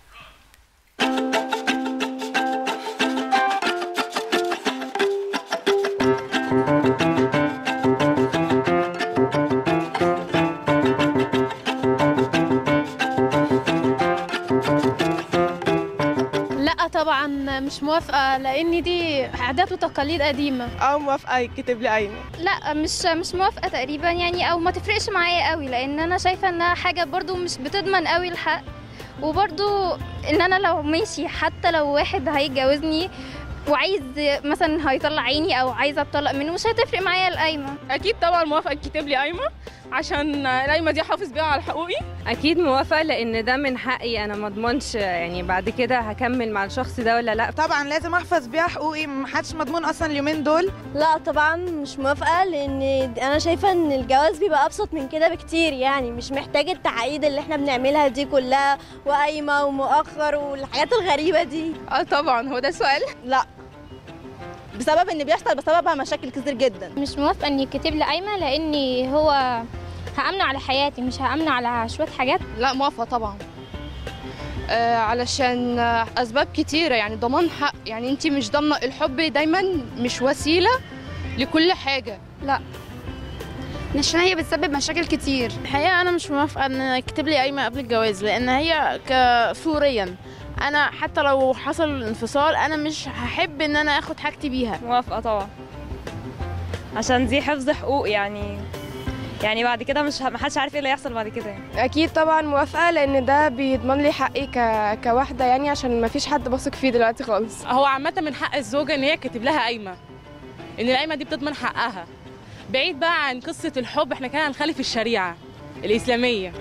لا طبعا مش موافقة لأن دي عادات وتقاليد قديمة اه موافقه يكتب لي قايمه لا مش مش موافقه تقريبا يعني او ما تفرقش معايا قوي لان انا شايفه انها حاجه برضو مش بتضمن قوي الحق وبرضو ان انا لو ماشي حتى لو واحد هيتجوزني وعايز مثلا هيطلع عيني او عايزه اتطلق منه مش هتفرق معايا القايمه اكيد طبعا موافقه يكتب لي قايمه عشان القايمه دي احافظ بيها على حقوقي اكيد موافقه لان ده من حقي انا ما اضمنش يعني بعد كده هكمل مع الشخص ده ولا لا طبعا لازم احفظ بيها حقوقي محدش مضمون اصلا اليومين دول لا طبعا مش موافقة لأن أنا شايفة إن الجواز بيبقى أبسط من كده بكتير يعني مش محتاج التعقيد اللي إحنا بنعملها دي كلها وقايمة ومؤخر والحاجات الغريبة دي اه طبعا هو ده سؤال لا بسبب إن بيحصل بسببها مشاكل كتير جدا مش موافقه ان يكتب لي قايمه لان هو هامنه على حياتي مش هامنه على شويه حاجات لا موافقه طبعا آه علشان آه، اسباب كتيره يعني ضمان حق يعني انت مش ضامنه الحب دايما مش وسيله لكل حاجه عشان هي بتسبب مشاكل كتير الحقيقة أنا مش موافقة إن يكتب لي قايمة قبل الجواز لأن هي كصوريا أنا حتى لو حصل انفصال أنا مش هحب إن أنا آخد حاجتي بيها موافقه طبعا عشان دي حفظ حقوق يعني يعني بعد كده مش ه- محدش عارف ايه اللي هيحصل بعد كده يعني. اكيد طبعا موافقه لان ده بيضمن لي حقي ك... كواحده يعني عشان ما فيش حد بثق فيه دلوقتي خالص هو عامة من حق الزوجة إن هي كاتب لها قايمة إن القايمة دي بتضمن حقها بعيد بقى عن قصة الحب إحنا كده هنخالف الشريعة الإسلامية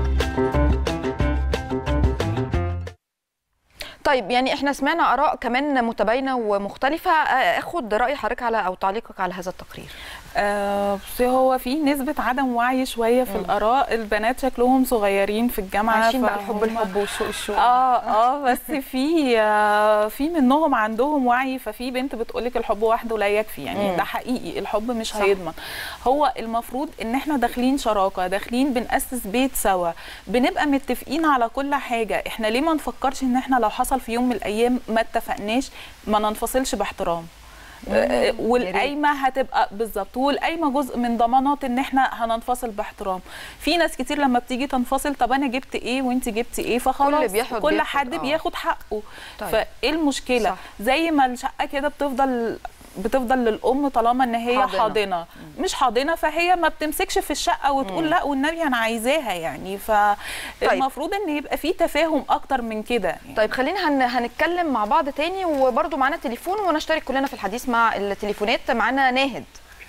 طيب يعني احنا سمعنا اراء كمان متباينه ومختلفه آه، اخد راي حضرتك على او تعليقك على هذا التقرير آه، بصي هو في نسبة عدم وعي شوية في الآراء البنات شكلهم صغيرين في الجامعة عايشين بقى الحب فهم- الحب والشوق الشوق اه اه بس في آه في منهم عندهم وعي ففي بنت بتقولك الحب وحده لا يكفي يعني مم. ده حقيقي الحب مش صح. هيضمن هو المفروض ان احنا داخلين شراكه داخلين بنأسس بيت سوا بنبقى متفقين على كل حاجه احنا ليه ما نفكرش ان احنا لو حصل في يوم من الايام ما اتفقناش ما ننفصلش باحترام آه، والقايمه هتبقى بالظبط والقايمه جزء من ضمانات ان احنا هننفصل باحترام في ناس كتير لما بتيجي تنفصل طب انا جبت ايه وانت جبتي ايه فخلاص كل بياخد- كل بياخد، حد آه. بياخد حقه طيب. فايه المشكله صح. زي ما الشقه كده بتفضل بتفضل للام طالما ان هي حاضنة. حاضنه, حاضنة. مش حاضنه فهي ما بتمسكش في الشقه وتقول لا والنبي انا عايزاها يعني فالمفروض ان يبقى في تفاهم اكتر من كده يعني. طيب خلينا هن... هنتكلم مع بعض تاني وبرضو معانا تليفون ونشترك كلنا في الحديث مع التليفونات معانا ناهد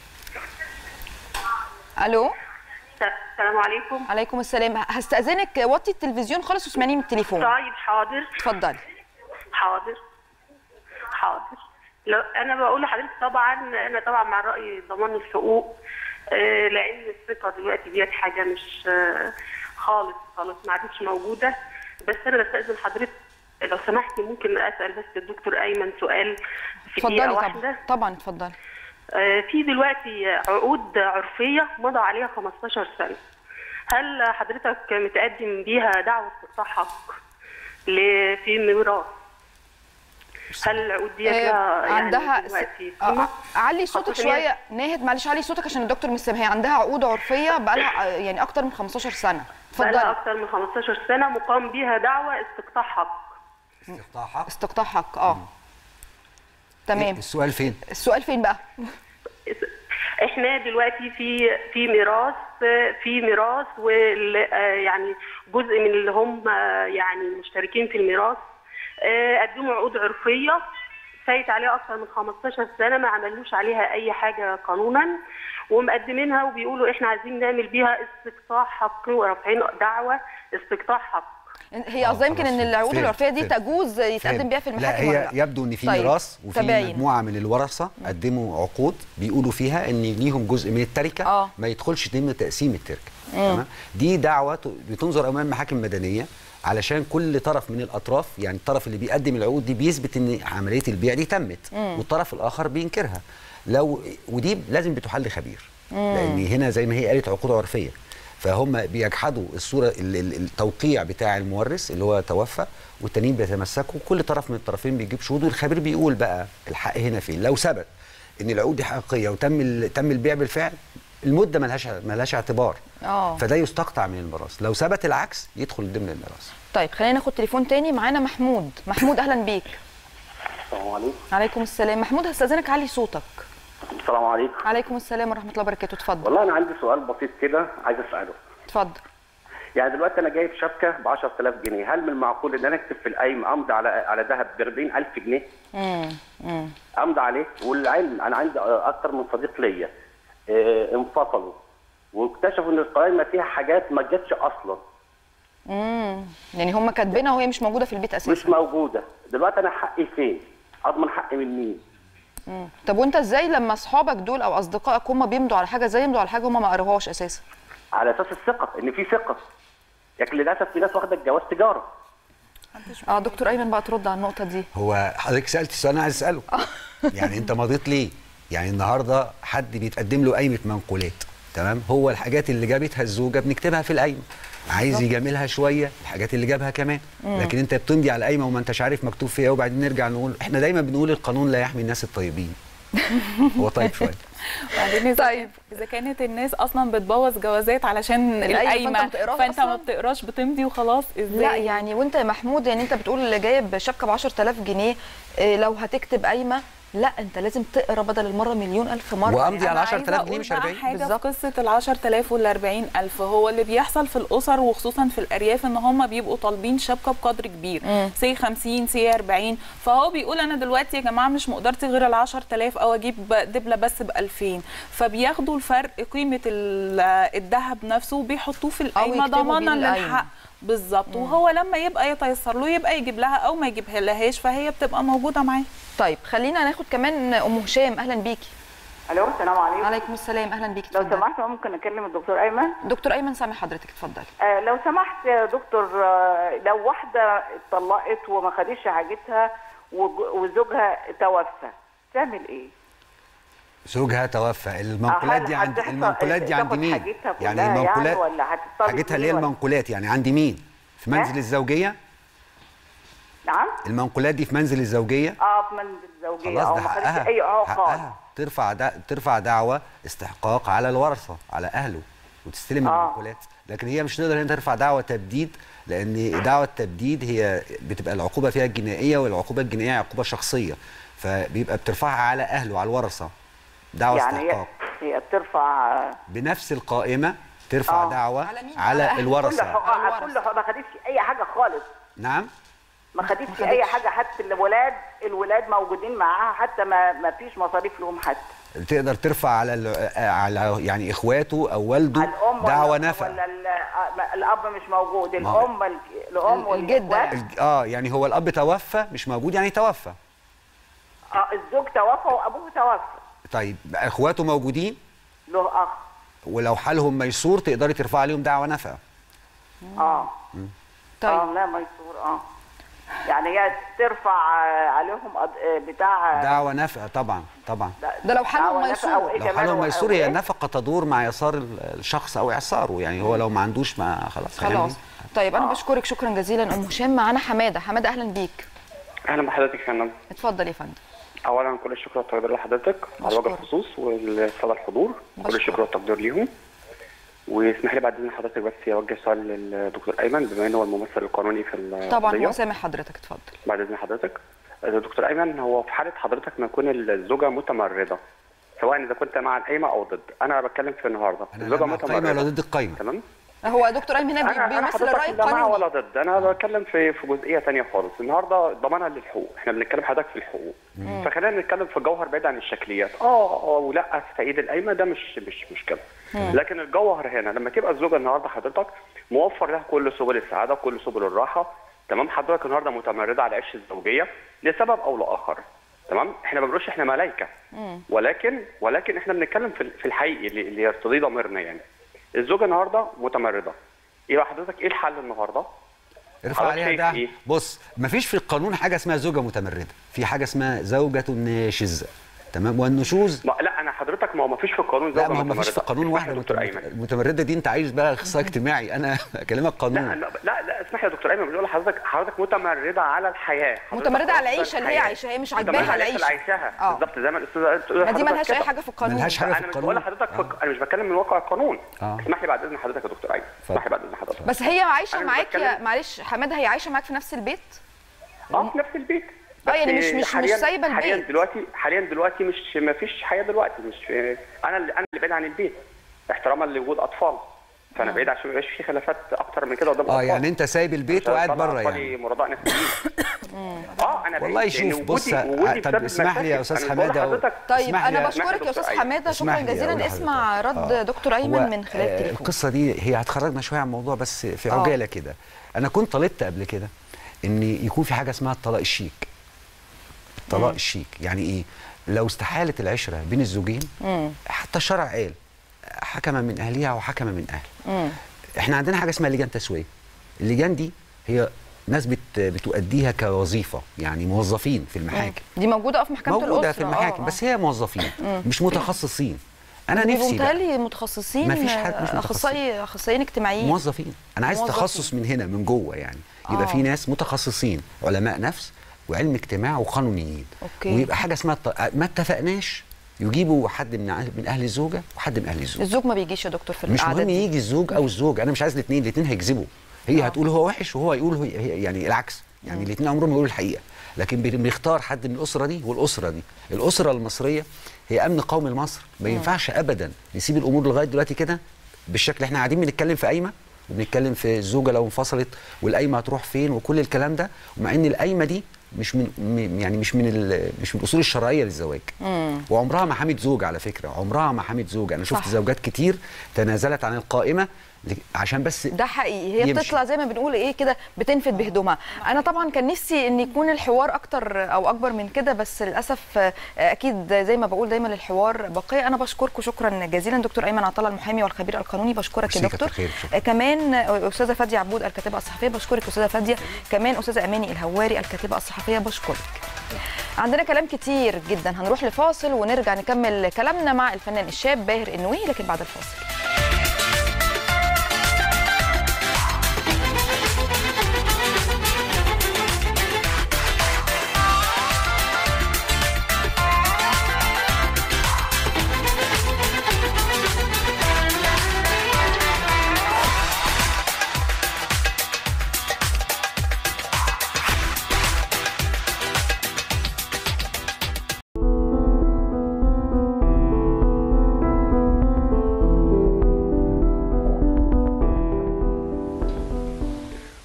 الو السلام عليكم عليكم السلام هستأذنك وطي التلفزيون خالص واسمعيني من التليفون طيب حاضر اتفضلي حاضر حاضر لو انا بقول لحضرتك طبعا انا طبعا مع راي ضمان الحقوق آه، لان الثقه دلوقتي ديت حاجه مش آه، خالص خالص ما عادتش موجوده بس انا بستاذن حضرتك لو سمحتي ممكن اسال بس الدكتور ايمن سؤال في اتفضلي دقيقه طبعا واحده طبعا اتفضلي آه، في دلوقتي عقود عرفية مضى عليها 15 سنة هل حضرتك متقدم بيها دعوة استقطاع حق ل- في ميراث هل العقود دي آه، عندها دلوقتي س... آه، علي صوتك خاصة شويه ناهد معلش علي صوتك عشان الدكتور مش سامع هي عندها عقود عرفيه بقالها آه، يعني اكتر من 15 سنه بقالها اتفضلي أكتر من 15 سنة مقام بيها دعوة استقطاع حق استقطاع حق استقطاع حق اه تمام السؤال فين؟ السؤال فين بقى احنا دلوقتي في في ميراث في ميراث وال آه، يعني جزء من اللي هم آه، يعني مشتركين في الميراث آه، قدموا عقود عرفيه فايت عليها اكثر من 15 سنه ما عملوش عليها اي حاجه قانونا ومقدمينها وبيقولوا احنا عايزين نعمل بيها استقطاع حق ورافعين دعوه استقطاع حق هي قصدها يمكن ان العقود فهمت، العرفيه دي فهمت. تجوز يتقدم فاهم. بيها في لا المحاكم هي ولا لا يبدو ان في طيب، ميراث وفي تباين. مجموعه من الورثه قدموا عقود بيقولوا فيها ان ليهم جزء من التركه آه. ما يدخلش ضمن تقسيم التركه مم. تمام دي دعوه ت- بتنظر امام محاكم مدنيه علشان كل طرف من الاطراف يعني الطرف اللي بيقدم العقود دي بيثبت ان عمليه البيع دي تمت مم. والطرف الاخر بينكرها لو ودي لازم بتحل خبير مم. لان هنا زي ما هي قالت عقود عرفيه فهم بيجحدوا الصوره ال- ال- التوقيع بتاع المورث اللي هو توفى والتانيين بيتمسكوا كل طرف من الطرفين بيجيب شهود والخبير بيقول بقى الحق هنا فين لو ثبت ان العقود دي حقيقيه وتم ال- تم البيع بالفعل المده ملهاش ملهاش اعتبار اه فده يستقطع من الميراث لو ثبت العكس يدخل ضمن الميراث طيب خلينا ناخد تليفون تاني معانا محمود محمود اهلا بيك السلام عليكم عليكم السلام محمود هستاذنك علي صوتك السلام عليكم عليكم السلام ورحمه الله وبركاته اتفضل والله انا عندي سؤال بسيط كده عايز اساله اتفضل يعني دلوقتي انا جايب شبكه ب 10000 جنيه هل من المعقول ان انا اكتب في القايمه امضي على على ذهب ب 40000 جنيه امم امم امضي عليه والعلم انا عندي اكتر من صديق ليا آه، انفصلوا واكتشفوا ان القائمه فيها حاجات ما جاتش اصلا امم يعني هم كاتبينها وهي مش موجوده في البيت اساسا مش موجوده دلوقتي انا حقي فين اضمن حقي من مين مم. طب وانت ازاي لما اصحابك دول او اصدقائك هم بيمضوا على حاجه زي يمضوا على حاجه هم ما قروهاش اساسا على اساس الثقه ان في ثقه لكن للاسف في ناس واخده الجواز تجاره اه دكتور ايمن بقى ترد على النقطه دي هو حضرتك سالت السؤال انا عايز اساله يعني انت مضيت ليه يعني النهارده حد بيتقدم له قايمه منقولات تمام هو الحاجات اللي جابتها الزوجه بنكتبها في القايمه عايز بالظبط. يجاملها شويه الحاجات اللي جابها كمان مم. لكن انت بتمضي على قايمه وما انتش عارف مكتوب فيها إيه، وبعدين نرجع نقول احنا دايما بنقول القانون لا يحمي الناس الطيبين هو طيب شويه وبعدين اذا طيب. اذا كانت الناس اصلا بتبوظ جوازات علشان القايمة القايمه فأنت ما بتقراش فانت ما أصلاً؟ بتقراش بتمضي وخلاص ازاي لا يعني وانت يا محمود يعني انت بتقول اللي جايب شبكه ب 10000 جنيه إيه لو هتكتب قايمه لا انت لازم تقرا بدل المره مليون الف مره وأمضي على أنا 10,000 عايزة جنيه مش أقول بقى 40. حاجه بالظبط. في قصه ال 10000 وال 40000 هو اللي بيحصل في الاسر وخصوصا في الارياف ان هم بيبقوا طالبين شبكه بقدر كبير مم. سي 50 سي 40 فهو بيقول انا دلوقتي يا جماعه مش مقدرتي غير ال 10000 او اجيب دبله بس ب 2000 فبياخدوا الفرق قيمه ال- الذهب نفسه وبيحطوه في القايمه يكتبوا ضمانا بيه القايمة. للحق بالظبط وهو لما يبقى يتيسر له يبقى يجيب لها او ما يجيبها لهاش فهي بتبقى موجوده معاه طيب خلينا ناخد كمان ام هشام اهلا بيكي الو السلام عليكم عليكم السلام اهلا بيكي لو اتفضلي. سمحت ممكن اكلم الدكتور ايمن دكتور ايمن سامع حضرتك اتفضلي آه لو سمحت يا دكتور آه لو واحده اتطلقت وما خدتش حاجتها وج- وزوجها توفى تعمل ايه زوجها توفى المنقولات هل دي عند هتحصل- المنقولات دي عند تاخد مين حاجتها يعني كلها يعني المنقولات ولا هتضطر حاجتها اللي هي تجيب ولا- المنقولات يعني عند مين في منزل ها؟ الزوجيه نعم المنقولات دي في منزل الزوجيه اه من الزوجيه خلاص او ده ما خدتش حقها اي عقاب حقها ترفع دا ترفع دعوى استحقاق على الورثه على اهله وتستلم آه. المنقولات لكن هي مش نقدر هنا ترفع دعوى تبديد لان دعوى التبديد هي بتبقى العقوبه فيها الجنائيه والعقوبه الجنائيه عقوبه شخصيه فبيبقى بترفعها على اهله على الورثه دعوى يعني هي استحقاق هي بترفع آه، بنفس القائمه ترفع آه. دعوى على مين؟ على كل الورثه حقوق كل حقوق ما خدتش اي حاجه خالص نعم ما خدتش اي حاجه حتى الولاد الولاد موجودين معاها حتى ما ما فيش مصاريف لهم حتى تقدر ترفع على ال- على يعني اخواته او والده الام دعوى ولا نفع ولا ال- آه، الاب مش موجود ما هو- الام الج- الام والجده الج- اه يعني هو الاب توفى مش موجود يعني توفى اه الزوج توفى وابوه توفى طيب اخواته موجودين له اخ ولو حالهم ميسور تقدري ترفع عليهم دعوى نفع اه طيب اه لا ميسور اه يعني هي ترفع آه، عليهم قض- آه، بتاع دعوى نفع طبعا طبعا ده لو حالهم دعوى نفع أو ميسور إيه لو كمان حالهم هو- ميسور أو هي إيه؟ النفقه تدور مع يسار ال- الشخص او اعساره يعني هو لو ما عندوش ما خلاص خلاص هيعمل طيب انا بشكرك شكرا جزيلا ام هشام معانا حماده حماده اهلا بيك اهلا بحضرتك يا فندم اتفضل يا فندم اولا كل الشكر والتقدير لحضرتك على وجه الخصوص والساده الحضور كل الشكر والتقدير ليهم واسمح لي بعد اذن حضرتك بس اوجه سؤال للدكتور ايمن بما انه هو الممثل القانوني في القضيه طبعا هو سامع حضرتك اتفضل بعد اذن حضرتك دكتور ايمن هو في حاله حضرتك ما يكون الزوجه متمرده سواء اذا كنت مع القايمه او ضد انا بتكلم في النهارده الزوجه مع القايمة ولا متمرده ضد القايمه تمام هو دكتور ايمن هنا انا بي- انا بيمثل حضرتك الراي لا مع القانوني ولا ضد انا بتكلم في في جزئيه ثانيه خالص النهارده ضمانها للحقوق احنا بنتكلم حضرتك في الحقوق مم. فخلينا نتكلم في الجوهر بعيد عن الشكليات اه اه ولا في ايد القايمه ده مش مش مشكله مم. لكن الجوهر هنا لما تبقى الزوجه النهارده حضرتك موفر لها كل سبل السعاده وكل سبل الراحه تمام حضرتك النهارده متمرده على عيش الزوجيه لسبب او لاخر تمام احنا ما بنقولش احنا ملائكه ولكن ولكن احنا بنتكلم في في الحقيقي اللي, اللي يرتضي ضميرنا يعني الزوجه النهارده متمرده يبقى حضرتك ايه الحل النهارده؟ ارفع حضرتك عليها شايف دعوى إيه؟ بص مفيش في القانون حاجه اسمها زوجه متمرده في حاجه اسمها زوجه ناشزه تمام والنشوز ما لا انا حضرتك ما هو ما فيش في القانون لا زوجة ما هو مفيش في متمردة. القانون واحده دكتور متمر- ايمن المتمرده دي انت عايز بقى اخصائي اجتماعي انا اكلمك قانون لا لا لا اسمح لي يا دكتور ايمن بنقول لحضرتك حضرتك متمرده على الحياه حضرتك متمرده على أفضل العيشه اللي هي الحياة. عايشاها هي مش متمردة عاجباها على العيشه العيشه اللي عايشاها آه. بالظبط زي ما الاستاذه تقول ما دي لحضرتك ملهاش كده. اي حاجه في القانون ملهاش حاجة في انا مش القانون. بقول لحضرتك في... انا مش بتكلم من واقع القانون آه. اسمح لي بعد اذن حضرتك يا دكتور ايمن اسمح لي بعد اذن حضرتك بس هي عايشه أنا مش معاك يا بتكلم- معلش حماده هي عايشه معاك في نفس البيت اه في نفس البيت اه يعني بس مش مش مش حالياً- سايبه حاليا البيت دلوقتي حاليا دلوقتي مش ما فيش حياه دلوقتي مش انا اللي انا اللي بعيد عن البيت احتراما لوجود اطفال فانا بعيد عشان ما يبقاش في خلافات اكتر من كده قدام اه الأطفال. يعني انت سايب البيت عشان وقاعد أطلع بره أطفالي يعني مرضاء نفسيين اه انا والله بعيد، لأن شوف، بص، وجودي- وجودي طب بسبب اسمح لي يا مشاكل. أستاذ أنا بقول حمادة، لحضرتك- طيب اسمح لي انا يا- بشكرك يا استاذ دكتور حماده اسمح شكرا لي جزيلا أقول نسمع رد آه. دكتور هو، ايمن من خلال آه، التليفون القصه دي هي هتخرجنا شويه عن الموضوع بس في آه. عجاله كده انا كنت طالبت قبل كده ان يكون في حاجه اسمها الطلاق الشيك الطلاق مم. الشيك يعني ايه لو استحالت العشره بين الزوجين مم. حتى الشرع قال حكم من اهلها وحكم من اهل مم. احنا عندنا حاجه اسمها لجان تسويه اللجان دي هي ناس بت بتؤديها كوظيفه يعني موظفين في المحاكم دي موجوده في محكمه موجوده الاسره في المحاكم آه، بس هي موظفين مم. مش متخصصين انا بيبقوا نفسي بقى متهيألي متخصصين مفيش حد مش آه، متخصصين. اخصائي اخصائيين اجتماعيين موظفين انا عايز موظفين. تخصص من هنا من جوه يعني يبقى آه. في ناس متخصصين علماء نفس وعلم اجتماع وقانونيين أوكي. ويبقى حاجه اسمها الط- ما اتفقناش يجيبوا حد من ع- من اهل الزوجه وحد من اهل الزوج الزوج ما بيجيش يا دكتور في مش القعدة مهم دي. يجي الزوج او الزوج انا مش عايز الاثنين الاثنين هيكذبوا هي هتقول هو وحش وهو يقول هو هي- يعني العكس يعني الاثنين عمرهم ما يقولوا الحقيقه لكن بي- بنختار حد من الاسره دي والاسره دي الاسره المصريه هي امن قومي لمصر ما مم. ينفعش ابدا نسيب الامور لغايه دلوقتي كده بالشكل اللي احنا قاعدين بنتكلم في قايمه وبنتكلم في الزوجه لو انفصلت والقايمه هتروح فين وكل الكلام ده ومع ان القايمه دي مش من م- يعني مش من ال- مش من الاصول الشرعيه للزواج مم. وعمرها ما حمت زوج على فكره عمرها ما حمت زوج انا شفت صح. زوجات كتير تنازلت عن القائمه ل- عشان بس ده حقيقي هي يمشي. بتطلع زي ما بنقول ايه كده بتنفد بهدومها انا طبعا كان نفسي ان يكون الحوار اكتر او اكبر من كده بس للاسف آه، اكيد زي ما بقول دايما الحوار بقيه انا بشكركم شكرا جزيلا دكتور ايمن عطله المحامي والخبير القانوني بشكرك يا ميرسي، دكتور كتر خيرك، شكراً. آه، كمان آه، استاذه فاديه عبود الكاتبه الصحفيه بشكرك استاذه فاديه كمان استاذه اماني الهواري الكاتبه الصحفيه بشكرك عندنا كلام كتير جدا هنروح لفاصل ونرجع نكمل كلامنا مع الفنان الشاب باهر النويهي لكن بعد الفاصل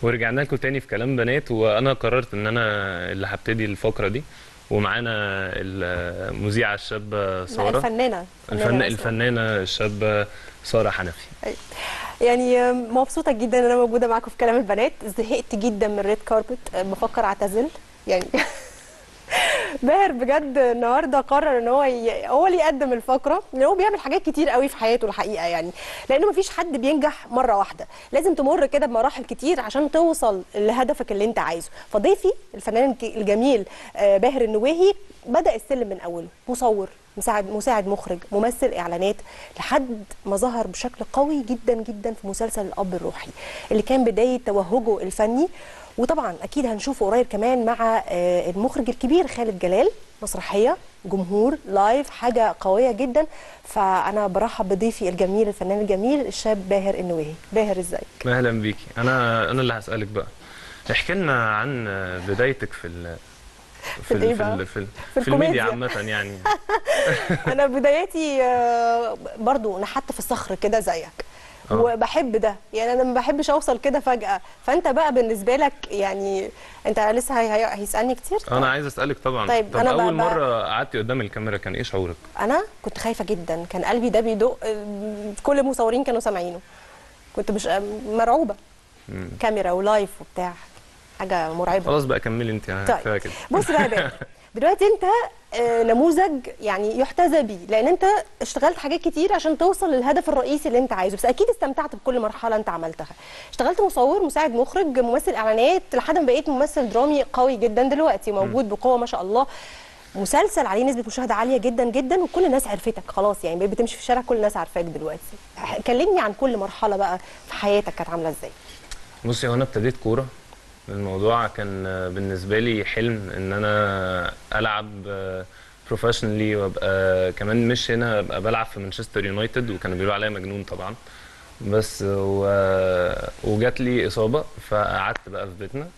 ورجعنا لكم تاني في كلام بنات وانا قررت ان انا اللي هبتدي الفقره دي ومعانا المذيعه الشابه لا، ساره الفنانه الفن... الفنانة الفنانه الشابه ساره حنفي يعني مبسوطه جدا ان انا موجوده معاكم في كلام البنات زهقت جدا من الريد كاربت بفكر اعتزل يعني باهر بجد النهارده قرر ان هو ي... هو اللي يقدم الفقره لان هو بيعمل حاجات كتير قوي في حياته الحقيقه يعني لان مفيش حد بينجح مره واحده لازم تمر كده بمراحل كتير عشان توصل لهدفك اللي انت عايزه فضيفي الفنان الك- الجميل آه، باهر النواهي بدا السلم من اوله مصور مساعد مساعد مخرج ممثل اعلانات لحد ما ظهر بشكل قوي جدا جدا في مسلسل الاب الروحي اللي كان بدايه توهجه الفني وطبعا اكيد هنشوفه قريب كمان مع آه، المخرج الكبير خالد جلال مسرحيه جمهور لايف حاجه قويه جدا فانا برحب بضيفي الجميل الفنان الجميل الشاب باهر النواهي باهر ازاي اهلا بيكي انا انا اللي هسالك بقى احكي لنا عن بدايتك في ال... في الإيه في, بقى؟ ال... في, ال... في في الميديا الكوميديا. عامه يعني انا بداياتي آه، برضو نحت في الصخر كده زيك آه. وبحب ده يعني انا ما بحبش اوصل كده فجاه فانت بقى بالنسبه لك يعني انت لسه هي... هي... هيسالني كتير انا عايز اسالك طبعا طيب، طب أنا بقى- اول بقى- مره قعدتي قدام الكاميرا كان ايه شعورك انا كنت خايفه جدا كان قلبي ده بيدق آه، كل المصورين كانوا سامعينه كنت مش آه، مرعوبه مم. كاميرا ولايف وبتاع حاجه مرعبه خلاص بقى كملي انت يعني طيب. كفايه كده بص بقى يا باهر دلوقتي انت آه، نموذج يعني يحتذى بيه لان انت اشتغلت حاجات كتير عشان توصل للهدف الرئيسي اللي انت عايزه بس اكيد استمتعت بكل مرحله انت عملتها اشتغلت مصور مساعد مخرج ممثل اعلانات لحد ما بقيت ممثل درامي قوي جدا دلوقتي موجود بقوه ما شاء الله مسلسل عليه نسبه مشاهده عاليه جدا جدا وكل الناس عرفتك خلاص يعني بقيت بتمشي في الشارع كل الناس عارفاك دلوقتي كلمني عن كل مرحله بقى في حياتك كانت عامله ازاي بصي هو انا ابتديت كوره الموضوع كان آه، بالنسبه لي حلم ان انا العب بروفيشنالي وابقى كمان مش هنا ابقى بلعب في مانشستر يونايتد وكانوا بيقولوا عليا مجنون طبعا بس و... وجات لي اصابه فقعدت بقى في بيتنا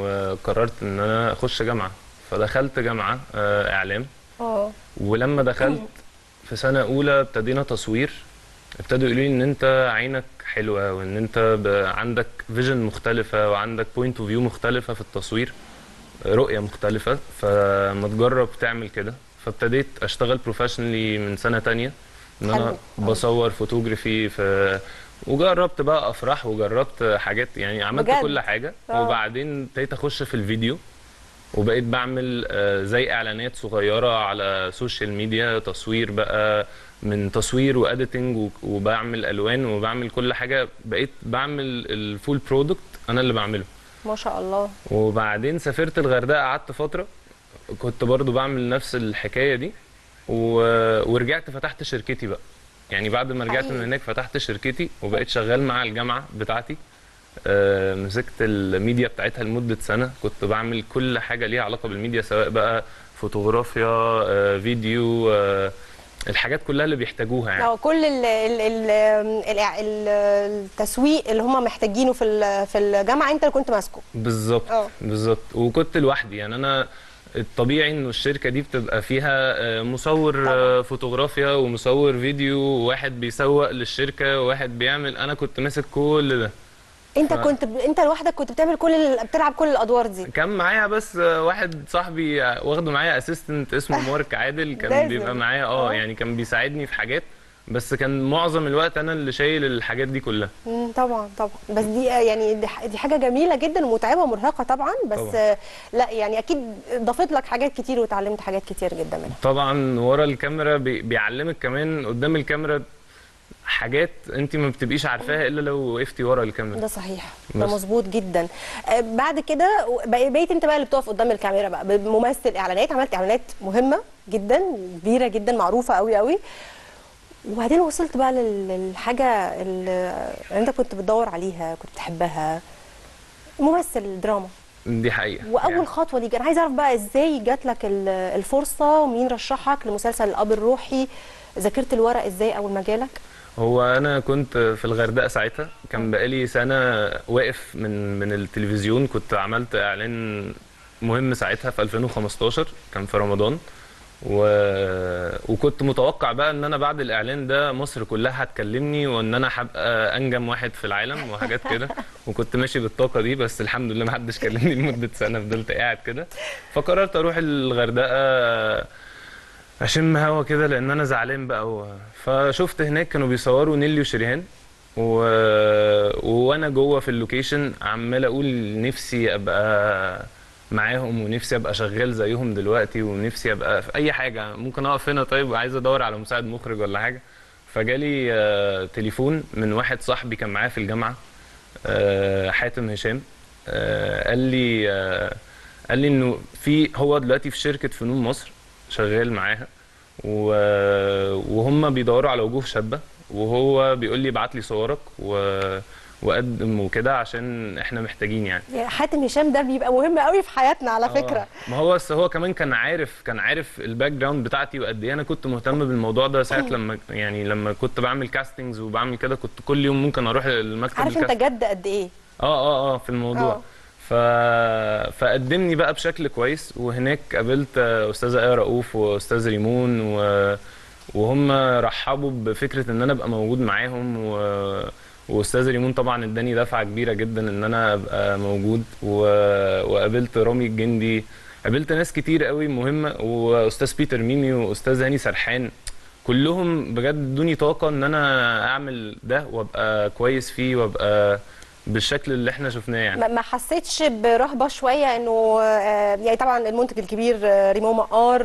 وقررت ان انا اخش جامعه فدخلت جامعه آه، اعلام اه ولما دخلت في سنه اولى ابتدينا تصوير ابتدوا يقولوا لي ان انت عينك حلوه وان انت ب- عندك فيجن مختلفه وعندك بوينت اوف فيو مختلفه في التصوير رؤيه مختلفه فما تجرب تعمل كده فابتديت اشتغل بروفيشنالي من سنه تانية ان انا حلو. بصور فوتوغرافي في وجربت بقى افراح وجربت حاجات يعني عملت بجد؟ كل حاجه آه. وبعدين ابتديت اخش في الفيديو وبقيت بعمل آه، زي اعلانات صغيره على سوشيال ميديا تصوير بقى من تصوير واديتنج و- وبعمل الوان وبعمل كل حاجه بقيت بعمل الفول برودكت انا اللي بعمله ما شاء الله وبعدين سافرت الغردقه قعدت فتره كنت برضو بعمل نفس الحكايه دي و... ورجعت فتحت شركتي بقى يعني بعد ما رجعت من حقيقي. هناك فتحت شركتي وبقيت شغال مع الجامعه بتاعتي آه، مسكت الميديا بتاعتها لمده سنه كنت بعمل كل حاجه ليها علاقه بالميديا سواء بقى فوتوغرافيا آه، فيديو آه، الحاجات كلها اللي بيحتاجوها يعني اه كل ال ال ال ال ال التسويق اللي هم محتاجينه في ال- في الجامعه انت اللي كنت ماسكه بالظبط اه. بالظبط وكنت لوحدي يعني انا الطبيعي انه الشركه دي بتبقى فيها آه، مصور آه، فوتوغرافيا ومصور فيديو وواحد بيسوق للشركه وواحد بيعمل انا كنت ماسك كل ده انت ف- كنت ب... انت لوحدك كنت بتعمل كل ال... بتلعب كل الادوار دي كان معايا بس آه، واحد صاحبي آه، واخده معايا اسيستنت اسمه مارك عادل كان لازم. بيبقى معايا اه يعني كان بيساعدني في حاجات بس كان معظم الوقت انا اللي شايل الحاجات دي كلها مم، طبعا طبعا بس دي يعني دي ح- دي حاجه جميله جدا ومتعبه ومرهقه طبعا بس طبعاً. آه، لا يعني اكيد ضافت لك حاجات كتير وتعلمت حاجات كتير جدا منها طبعا ورا الكاميرا بي- بيعلمك كمان قدام الكاميرا حاجات انت ما بتبقيش عارفاها الا لو وقفتي ورا الكاميرا ده صحيح ده بس. مظبوط جدا آه، بعد كده بقي- بقيت انت بقى اللي بتقف قدام الكاميرا بقى ممثل اعلانات عملت اعلانات مهمه جدا كبيره جدا معروفه قوي قوي وبعدين وصلت بقى لل- للحاجه اللي انت كنت بتدور عليها كنت بتحبها ممثل دراما دي حقيقه واول يعني خطوه دي انا عايزه اعرف بقى ازاي جات لك ال- الفرصه ومين رشحك لمسلسل الاب الروحي ذاكرت الورق ازاي اول ما جالك هو انا كنت في الغردقه ساعتها كان بقالي سنه واقف من من التلفزيون كنت عملت اعلان مهم ساعتها في 2015 كان في رمضان و... وكنت متوقع بقى ان انا بعد الاعلان ده مصر كلها هتكلمني وان انا هبقى انجم واحد في العالم وحاجات كده وكنت ماشي بالطاقه دي بس الحمد لله ما حدش كلمني لمده سنه فضلت قاعد كده فقررت اروح الغردقه اشم هوا كده لان انا زعلان بقى و... فشفت هناك كانوا بيصوروا نيلي وشريهان و... وانا جوه في اللوكيشن عمال اقول نفسي ابقى معاهم ونفسي ابقى شغال زيهم دلوقتي ونفسي ابقى في اي حاجه ممكن اقف هنا طيب عايز ادور على مساعد مخرج ولا حاجه فجالي آه، تليفون من واحد صاحبي كان معايا في الجامعه آه، حاتم هشام آه، قال لي آه، قال لي انه في هو دلوقتي في شركه فنون مصر شغال معاها و- وهم بيدوروا على وجوه شابه وهو بيقول لي ابعت لي صورك و... وقدم وكده عشان احنا محتاجين يعني يا حاتم هشام ده بيبقى مهم قوي في حياتنا على فكره آه. ما هو بس هو كمان كان عارف كان عارف الباك جراوند بتاعتي وقد ايه انا كنت مهتم بالموضوع ده ساعه لما يعني لما كنت بعمل كاستنجز وبعمل كده كنت كل يوم ممكن اروح المكتب عارف انت الكاست- جد قد ايه اه اه اه في الموضوع آه. ف... فقدمني بقى بشكل كويس وهناك قابلت آه، استاذه ايه رؤوف واستاذ ريمون و... وهم رحبوا بفكره ان انا ابقى موجود معاهم و... واستاذ ريمون طبعا اداني دفعه كبيره جدا ان انا ابقى موجود و... وقابلت رامي الجندي قابلت ناس كتير قوي مهمه واستاذ بيتر ميمي واستاذ هاني سرحان كلهم بجد ادوني طاقه ان انا اعمل ده وابقى كويس فيه وابقى بالشكل اللي احنا شفناه يعني ما ما حسيتش برهبه شويه انه آه، يعني طبعا المنتج الكبير آه، ريمو مقار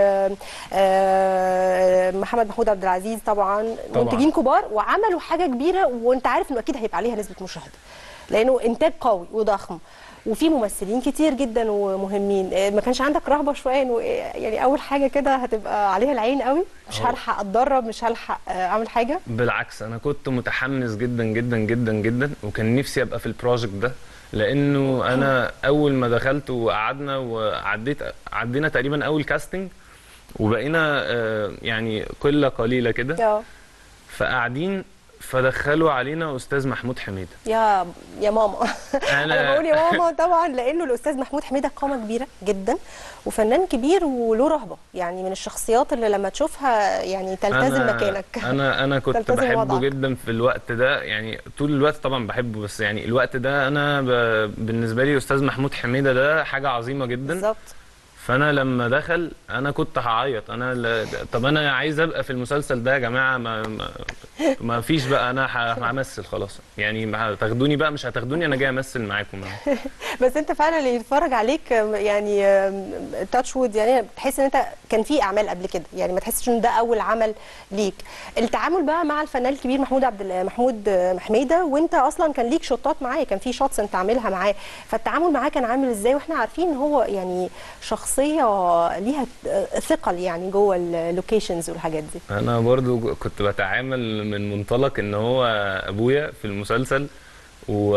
ومحمد محمود عبد العزيز طبعا طبعاً. منتجين كبار وعملوا حاجه كبيره وانت عارف انه اكيد هيبقى عليها نسبه مشاهده لانه انتاج قوي وضخم وفي ممثلين كتير جدا ومهمين آه، ما كانش عندك رهبه شويه انه آه، يعني اول حاجه كده هتبقى عليها العين قوي مش هو- هلحق اتدرب مش هلحق آه، اعمل حاجه بالعكس انا كنت متحمس جدا جدا جدا جدا وكان نفسي ابقى في البروجكت ده لانه انا اول ما دخلت وقعدنا وعديت عدينا تقريبا اول كاستنج وبقينا آه، يعني قله قليله كده اه فقاعدين فدخلوا علينا استاذ محمود حميده يا يا ماما أنا- انا بقول يا ماما طبعا لانه الاستاذ محمود حميده قامه كبيره جدا وفنان كبير وله رهبه يعني من الشخصيات اللي لما تشوفها يعني تلتزم أنا مكانك انا انا كنت تلتزم بحبه وضعك. جدا في الوقت ده يعني طول الوقت طبعا بحبه بس يعني الوقت ده انا ب... بالنسبه لي استاذ محمود حميده ده حاجه عظيمه جدا بالظبط فانا لما دخل انا كنت هعيط انا ل... طب انا عايز ابقى في المسلسل ده يا جماعه ما ما, ما فيش بقى انا ه- همثل خلاص يعني ما هتاخدوني بقى مش هتاخدوني انا جاي امثل معاكم بس انت فعلا اللي يتفرج عليك يعني تاتش وود يعني تحس ان انت كان في اعمال قبل كده يعني ما تحسش ان ده اول عمل ليك التعامل بقى مع الفنان الكبير محمود عبد ال- محمود حميده وانت اصلا كان ليك شوطات معاه كان في شوتس انت عاملها معاه فالتعامل معاه كان عامل ازاي واحنا عارفين ان هو يعني شخصيه ليها ثقل يعني جوه اللوكيشنز والحاجات دي انا برضو كنت بتعامل من منطلق ان هو ابويا في المسلسل و...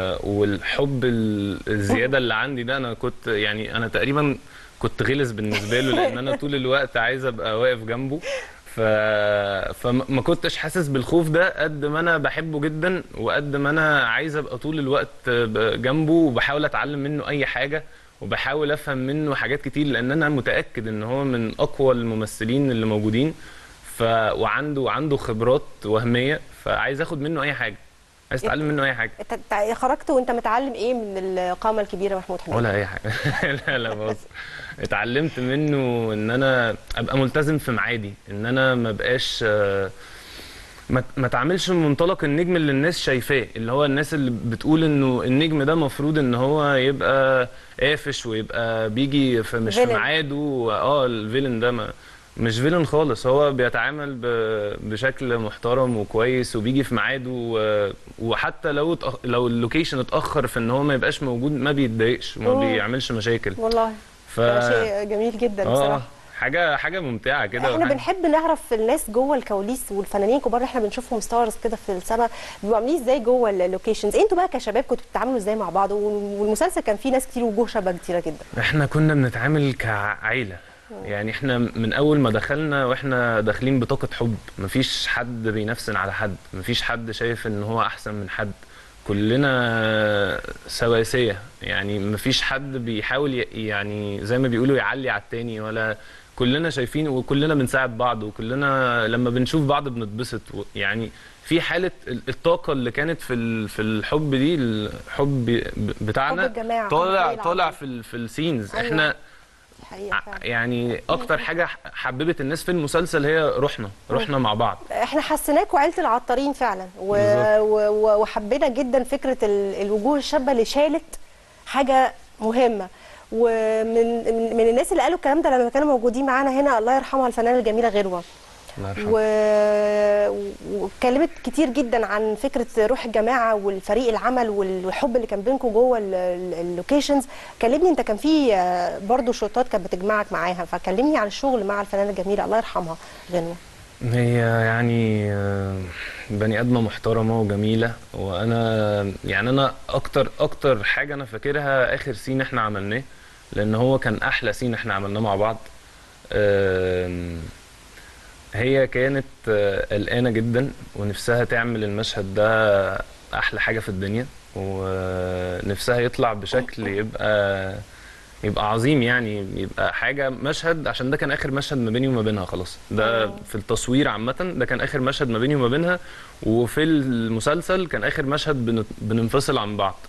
والحب ال- الزياده اللي عندي ده انا كنت يعني انا تقريبا كنت غلس بالنسبه له لان انا طول الوقت عايز ابقى واقف جنبه ف... فما كنتش حاسس بالخوف ده قد ما انا بحبه جدا وقد ما انا عايز ابقى طول الوقت ب- جنبه وبحاول اتعلم منه اي حاجه وبحاول افهم منه حاجات كتير لان انا متاكد ان هو من اقوى الممثلين اللي موجودين ف وعنده عنده خبرات وهميه فعايز اخد منه اي حاجه عايز اتعلم منه اي حاجه انت أنت خرجت وانت متعلم ايه من القامه الكبيره محمود حميده ولا اي حاجه لا لا بص اتعلمت منه ان انا ابقى ملتزم في ميعادي ان انا ما بقاش آه، ما ما اتعاملش من منطلق النجم اللي الناس شايفاه اللي هو الناس اللي بتقول انه النجم ده مفروض ان هو يبقى قافش ويبقى بيجي في مش في فيلن. ميعاده اه الفيلن ده ما مش فيلن خالص هو بيتعامل ب... بشكل محترم وكويس وبيجي في ميعاده و... وحتى لو اتأخ... لو اللوكيشن اتاخر في ان هو ما يبقاش موجود ما بيتضايقش وما مم. بيعملش مشاكل والله ف ده شيء جميل جدا اه بصراحه حاجه حاجه ممتعه كده احنا وحاجة- بنحب نعرف الناس جوه الكواليس والفنانين الكبار اللي احنا بنشوفهم ستارز كده في السماء بيبقوا عاملين ازاي جوه اللوكيشنز انتوا بقى كشباب كنتوا بتتعاملوا ازاي مع بعض والمسلسل كان فيه ناس كتير وجوه شبه كتيره جدا احنا كنا بنتعامل كعيله يعني احنا من اول ما دخلنا واحنا داخلين بطاقه حب مفيش حد بينفسن على حد مفيش حد شايف ان هو احسن من حد كلنا سواسيه يعني مفيش حد بيحاول ي- يعني زي ما بيقولوا يعلي على التاني ولا كلنا شايفين وكلنا بنساعد بعض وكلنا لما بنشوف بعض بنتبسط و- يعني في حاله ال- الطاقه اللي كانت في ال- في الحب دي الحب ب- بتاعنا حب الجماعة، طالع حب طالع في ال- في السينز أيوة. احنا حقيقة فعلا. يعني اكتر حاجه حببت الناس في المسلسل هي روحنا روحنا مع بعض احنا حسيناكوا عيله العطارين فعلا و... بالظبط. و... و... وحبينا جدا فكره ال... الوجوه الشابه اللي شالت حاجه مهمه ومن من, من الناس اللي قالوا الكلام ده لما كانوا موجودين معانا هنا الله يرحمها الفنانه الجميله غروه الله و... واتكلمت كتير جدا عن فكره روح الجماعه والفريق العمل والحب اللي كان بينكم جوه ال- ال- اللوكيشنز كلمني انت كان في آه، برضو شوطات كانت بتجمعك معاها فكلمني عن الشغل مع الفنانه الجميله الله يرحمها غنوه هي يعني آه، بني ادمه محترمه وجميله وانا يعني انا اكتر اكتر حاجه انا فاكرها اخر سين احنا عملناه لان هو كان احلى سين احنا عملناه مع بعض آم، هي كانت آه، قلقانه جدا ونفسها تعمل المشهد ده احلى حاجه في الدنيا ونفسها يطلع بشكل يبقى يبقى عظيم يعني يبقى حاجه مشهد عشان ده كان اخر مشهد ما بيني وما بينها خلاص ده في التصوير عامه ده كان اخر مشهد ما بيني وما بينها وفي المسلسل كان اخر مشهد بن- بننفصل عن بعض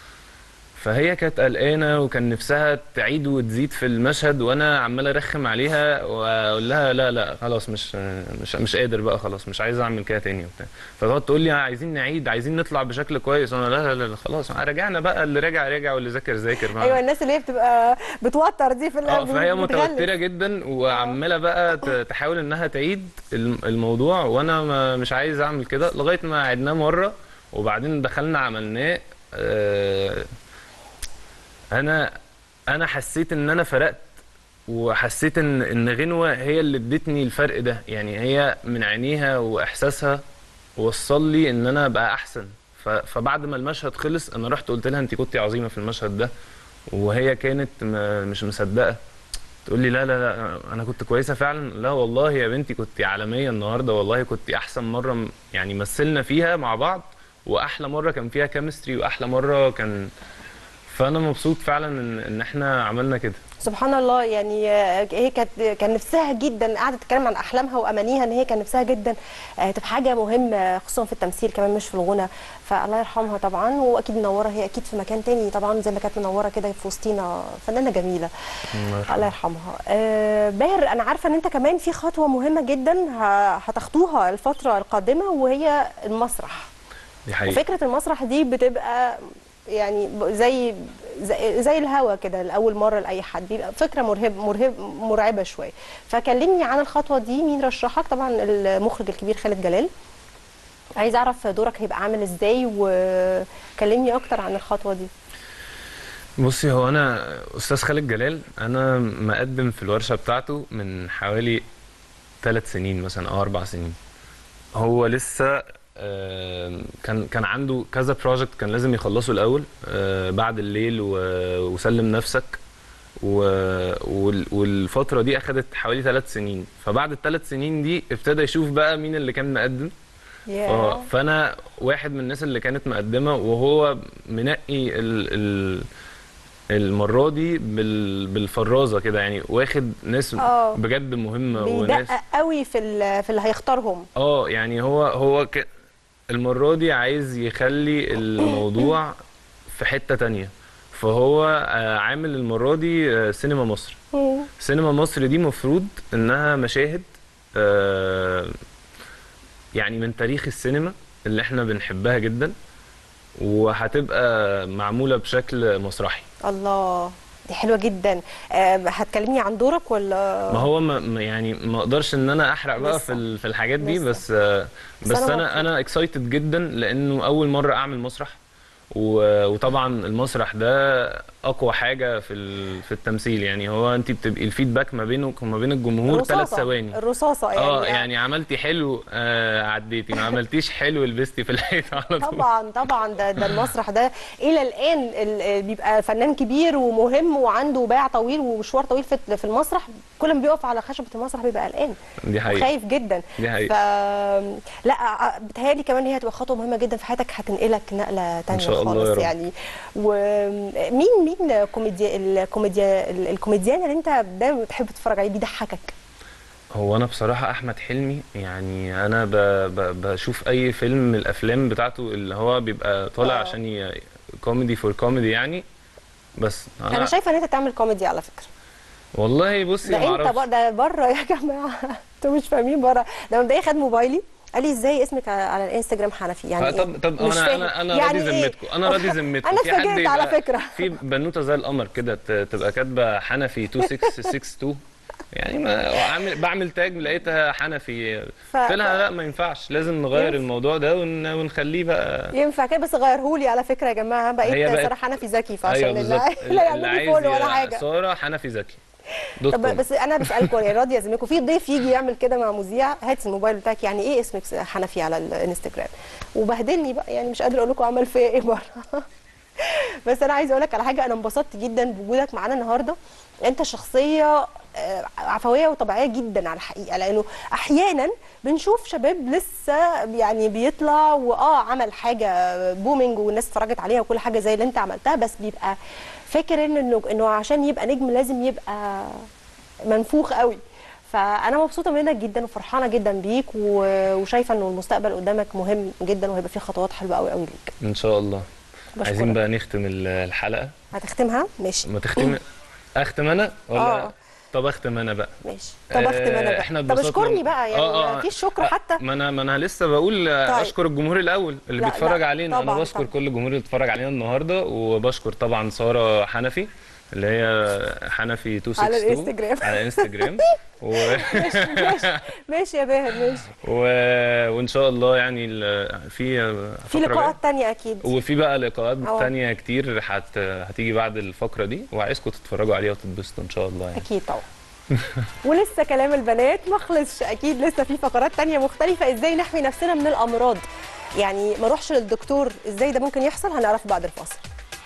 فهي كانت قلقانه وكان نفسها تعيد وتزيد في المشهد وانا عمال ارخم عليها واقول لها لا لا خلاص مش مش مش قادر بقى خلاص مش عايز اعمل كده تاني وبتاع فتقعد تقول لي عايزين نعيد عايزين نطلع بشكل كويس وانا لا لا لا خلاص رجعنا بقى اللي رجع رجع واللي ذاكر ذاكر بقى. ايوه الناس اللي هي بتبقى بتوتر دي في اه ال- فهي بتغلس. متوتره جدا وعماله بقى ت- تحاول انها تعيد الم- الموضوع وانا ما مش عايز اعمل كده لغايه ما عدناه مره وبعدين دخلنا عملناه آه، انا انا حسيت ان انا فرقت وحسيت ان ان غنوه هي اللي ادتني الفرق ده يعني هي من عينيها واحساسها وصل لي ان انا ابقى احسن ف- فبعد ما المشهد خلص انا رحت قلت لها انت كنتي عظيمه في المشهد ده وهي كانت م- مش مصدقه تقول لي لا لا لا انا كنت كويسه فعلا لا والله يا بنتي كنت عالميه النهارده والله كنت احسن مره م- يعني مثلنا فيها مع بعض واحلى مره كان فيها كيمستري واحلى مره كان فانا مبسوط فعلا ان ان احنا عملنا كده سبحان الله يعني آه، هي كانت كان نفسها جدا قاعده تتكلم عن احلامها وامانيها ان هي كان نفسها جدا آه، تبقى حاجه مهمه خصوصا في التمثيل كمان مش في الغنى فالله يرحمها طبعا واكيد منوره هي اكيد في مكان تاني طبعا زي ما كانت منوره كده في وسطينا فنانه جميله الله يرحمها آه، باهر انا عارفه ان انت كمان في خطوه مهمه جدا ه- هتاخدوها الفتره القادمه وهي المسرح دي حقيقة وفكره المسرح دي بتبقى يعني ب- زي زي, زي الهوا كده لاول مره لاي حد بيبقى فكره مرهب مرهب مرعبه شويه فكلمني عن الخطوه دي مين رشحك طبعا المخرج الكبير خالد جلال عايز اعرف دورك هيبقى عامل ازاي وكلمني اكتر عن الخطوه دي بصي هو انا استاذ خالد جلال انا مقدم في الورشه بتاعته من حوالي ثلاث سنين مثلا او اربع سنين هو لسه آه، كان كان عنده كذا بروجكت كان لازم يخلصه الاول آه، بعد الليل و- وسلم نفسك و- وال- والفتره دي اخذت حوالي ثلاث سنين فبعد الثلاث سنين دي ابتدى يشوف بقى مين اللي كان مقدم اه فانا واحد من الناس اللي كانت مقدمه وهو منقي ال ال المره دي بال بالفرازه كده يعني واخد ناس آه. بجد مهمه وناس بيدقق قوي في ال- في اللي هيختارهم اه يعني هو هو ك... المره دي عايز يخلي الموضوع في حته تانية فهو آه، عامل المره دي آه، سينما مصر سينما مصر دي مفروض انها مشاهد آه، يعني من تاريخ السينما اللي احنا بنحبها جدا وهتبقى معموله بشكل مسرحي الله دي حلوه جدا آه، هتكلمني عن دورك ولا ما هو ما ما- يعني ما اقدرش ان انا احرق بقى في ال- في الحاجات دي بس آه، بس بس أنا انا انا اكسايتد جدا لانه اول مره اعمل مسرح و- وطبعا المسرح ده اقوى حاجه في ال- في التمثيل يعني هو انت بتبقي الفيدباك ما بينك وما بين الجمهور ثلاث الرصاصة. ثواني الرصاصه يعني اه يعني عملتي حلو آه عديتي ما عملتيش حلو لبستي في الحيط على طول طبعا طبعا ده ده المسرح ده الى الان ال- بيبقى فنان كبير ومهم وعنده باع طويل ومشوار طويل في في المسرح كل ما بيقف على خشبه المسرح بيبقى قلقان دي حقيقة. خايف جدا دي ف حقيقة. لا ع- بتهيألي كمان هي هتبقى خطوه مهمه جدا في حياتك هتنقلك نقله تانية شاء الله يا خالص رب. يعني ومين مين مين كوميديا الكوميديا الكوميديان اللي انت دايما بتحب تتفرج عليه بيضحكك هو انا بصراحه احمد حلمي يعني انا ب... ب... بشوف اي فيلم من الافلام بتاعته اللي هو بيبقى طالع آه. عشان ي... كوميدي فور كوميدي يعني بس انا, أنا شايفه ان انت تعمل كوميدي على فكره والله بصي ده ما انت اعرفش بر... ده بره يا جماعه انتوا مش فاهمين بره ده مبدئيا خد موبايلي قال لي ازاي اسمك على- على الانستجرام حنفي يعني آه، طب إيه؟ طب مش انا فاهم. انا انا يعني راضي إيه؟ ذمتكم انا راضي ذمتكم انا في حد اتفاجئت على يبقى- فكره في بنوته زي القمر كده ت- تبقى كاتبه حنفي 2662 يعني ما عامل بعمل تاج لقيتها حنفي ف- قلت لها ف- لا ما ينفعش لازم نغير ينفع. الموضوع ده ون... ونخليه بقى ينفع كده بس غيرهولي على فكره يا جماعه هي بقيت بقت- ساره حنفي ذكي فعشان ايوه الله بالظبط لا اللي يعمل لي عايز فولو ولا يا حاجه ساره حنفي زكي دوت طب كوم بس انا بسالكم يعني راضيه ازمكم في ضيف يجي يعمل كده مع مذيع هات الموبايل بتاعك يعني ايه اسمك حنفي على الانستجرام وبهدلني بقى يعني مش قادره اقول لكم عمل فيا ايه بره بس انا عايزه اقول لك على حاجه انا انبسطت جدا بوجودك معانا النهارده انت شخصيه آه، عفويه وطبيعيه جدا على الحقيقه لانه احيانا بنشوف شباب لسه يعني بيطلع واه عمل حاجه بومينج والناس اتفرجت عليها وكل حاجه زي اللي انت عملتها بس بيبقى فاكر انه انه انه عشان يبقى نجم لازم يبقى منفوخ قوي فانا مبسوطه منك جدا وفرحانه جدا بيك و- وشايفه انه المستقبل قدامك مهم جدا وهيبقى فيه خطوات حلوه قوي قوي ليك ان شاء الله بشكرك. عايزين بقى نختم ال- الحلقه هتختمها ماشي ما تختم اختم انا ولا آه. طب اختم انا بقى ماشي طب اختم انا آه، بقى احنا طب اتبسطنا اشكرني بقى يعني آه، آه. ما فيش شكر حتى ما انا ما انا لسه بقول آه، طيب. اشكر الجمهور الاول اللي لا، بيتفرج لا، علينا انا طبعاً، بشكر طبعاً. كل الجمهور اللي اتفرج علينا النهارده وبشكر طبعا ساره حنفي اللي هي حنفي 262 على الانستجرام. على الانستجرام و... ماشي ماشي ماشي يا باهر ماشي و... وان شاء الله يعني ال- في في فقرة لقاءات تانية اكيد وفي بقى لقاءات أه. تانية كتير هت... هتيجي بعد الفقرة دي وعايزكم تتفرجوا عليها وتتبسطوا ان شاء الله يعني اكيد طبعا ولسه كلام البنات ما خلصش اكيد لسه في فقرات تانية مختلفة ازاي نحمي نفسنا من الامراض يعني ما اروحش للدكتور ازاي ده ممكن يحصل هنعرف بعد الفاصل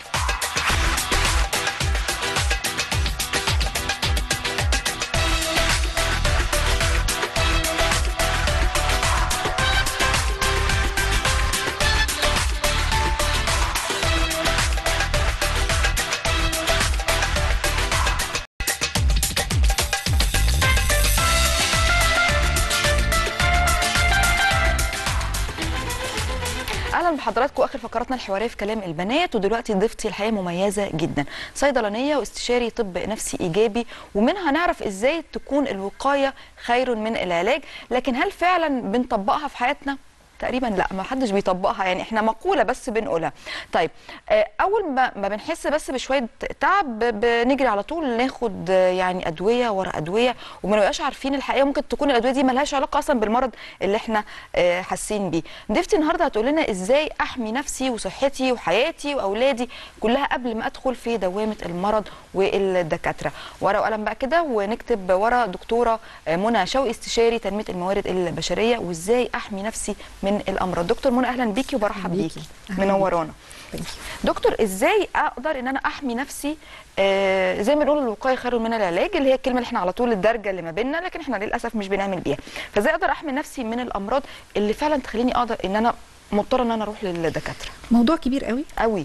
اهلا بحضراتكم اخر فقراتنا الحواريه في كلام البنات ودلوقتي ضيفتي الحقيقه مميزه جدا صيدلانيه واستشاري طب نفسي ايجابي ومنها نعرف ازاي تكون الوقايه خير من العلاج لكن هل فعلا بنطبقها في حياتنا تقريبا لا ما حدش بيطبقها يعني احنا مقوله بس بنقولها طيب آه، اول ما ما بنحس بس بشويه تعب ب- بنجري على طول ناخد آه، يعني ادويه ورا ادويه وما نبقاش عارفين الحقيقه ممكن تكون الادويه دي ملهاش علاقه اصلا بالمرض اللي احنا آه، حاسين بيه ضيفتي النهارده هتقول لنا ازاي احمي نفسي وصحتي وحياتي واولادي كلها قبل ما ادخل في دوامه المرض والدكاتره ورقه وقلم بقى كده ونكتب ورا دكتوره آه، منى شوقي استشاري تنميه الموارد البشريه وازاي احمي نفسي من الامراض دكتور منى اهلا بيكي وبرحب بيكي منورانا دكتور ازاي اقدر ان انا احمي نفسي آه زي ما بنقول الوقايه خير من العلاج اللي هي الكلمه اللي احنا على طول الدرجه اللي ما بيننا لكن احنا للاسف مش بنعمل بيها فازاي اقدر احمي نفسي من الامراض اللي فعلا تخليني اقدر ان انا مضطره ان انا اروح للدكاتره موضوع كبير قوي قوي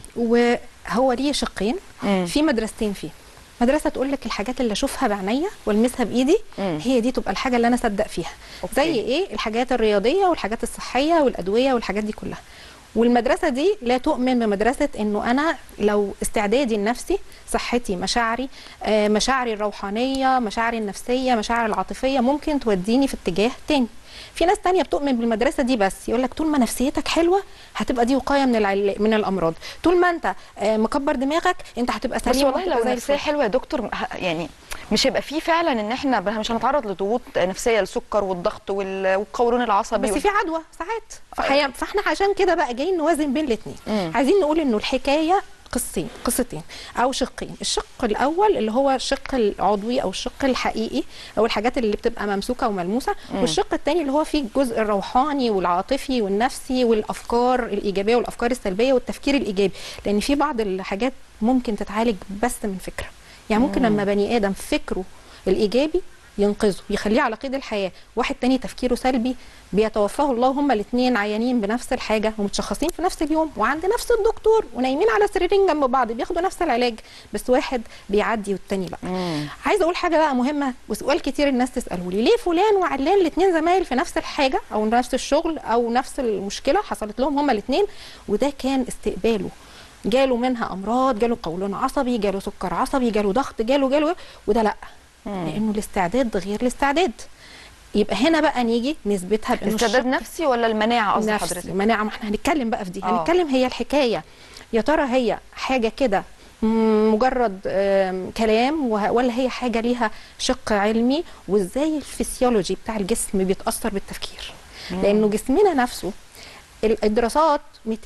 وهو ليه شقين في مدرستين فيه مدرسه تقول لك الحاجات اللي اشوفها بعينيا والمسها بايدي هي دي تبقى الحاجه اللي انا اصدق فيها أوكي. زي ايه الحاجات الرياضيه والحاجات الصحيه والادويه والحاجات دي كلها والمدرسه دي لا تؤمن بمدرسه انه انا لو استعدادي النفسي صحتي مشاعري آه، مشاعري الروحانيه مشاعري النفسيه مشاعري العاطفيه ممكن توديني في اتجاه تاني في ناس تانية بتؤمن بالمدرسة دي بس يقول لك طول ما نفسيتك حلوة هتبقى دي وقاية من العل... من الأمراض طول ما أنت آه، مكبر دماغك أنت هتبقى سليم بس والله وهتبقى لو زي نفسيه الفل. حلوه يا دكتور ه- يعني مش هيبقى فيه فعلا ان احنا ب- مش هنتعرض لضغوط نفسيه السكر والضغط وال- والقولون العصبي بس وال- في عدوى ساعات فحي... فاحنا عشان كده بقى جايين نوازن بين الاثنين مم. عايزين نقول انه الحكايه قصتين قصتين او شقين الشق الاول اللي هو الشق العضوي او الشق الحقيقي او الحاجات اللي بتبقى ممسوكه وملموسه مم. والشق الثاني اللي هو فيه الجزء الروحاني والعاطفي والنفسي والافكار الايجابيه والافكار السلبيه والتفكير الايجابي لان في بعض الحاجات ممكن تتعالج بس من فكره يعني ممكن مم. لما بني ادم فكره الايجابي ينقذه يخليه على قيد الحياه واحد تاني تفكيره سلبي بيتوفاه الله هما الاثنين عيانين بنفس الحاجه ومتشخصين في نفس اليوم وعند نفس الدكتور ونايمين على سريرين جنب بعض بياخدوا نفس العلاج بس واحد بيعدي والتاني لا عايزه اقول حاجه بقى مهمه وسؤال كتير الناس تساله لي ليه فلان وعلان الاثنين زمايل في نفس الحاجه او نفس الشغل او نفس المشكله حصلت لهم هما الاثنين وده كان استقباله جاله منها امراض جاله قولون عصبي جاله سكر عصبي جاله ضغط جاله جاله وده لا لانه الاستعداد غير الاستعداد يبقى هنا بقى نيجي نثبتها بانه استعداد الشق نفسي ولا المناعه قصدي نفسي حضرتك مناعه ما احنا هنتكلم بقى في دي آه. هنتكلم هي الحكايه يا ترى هي حاجه كده مم، مجرد آم، كلام وه- ولا هي حاجه ليها شق علمي وازاي الفسيولوجي بتاع الجسم بيتاثر بالتفكير مم. لانه جسمنا نفسه ال- الدراسات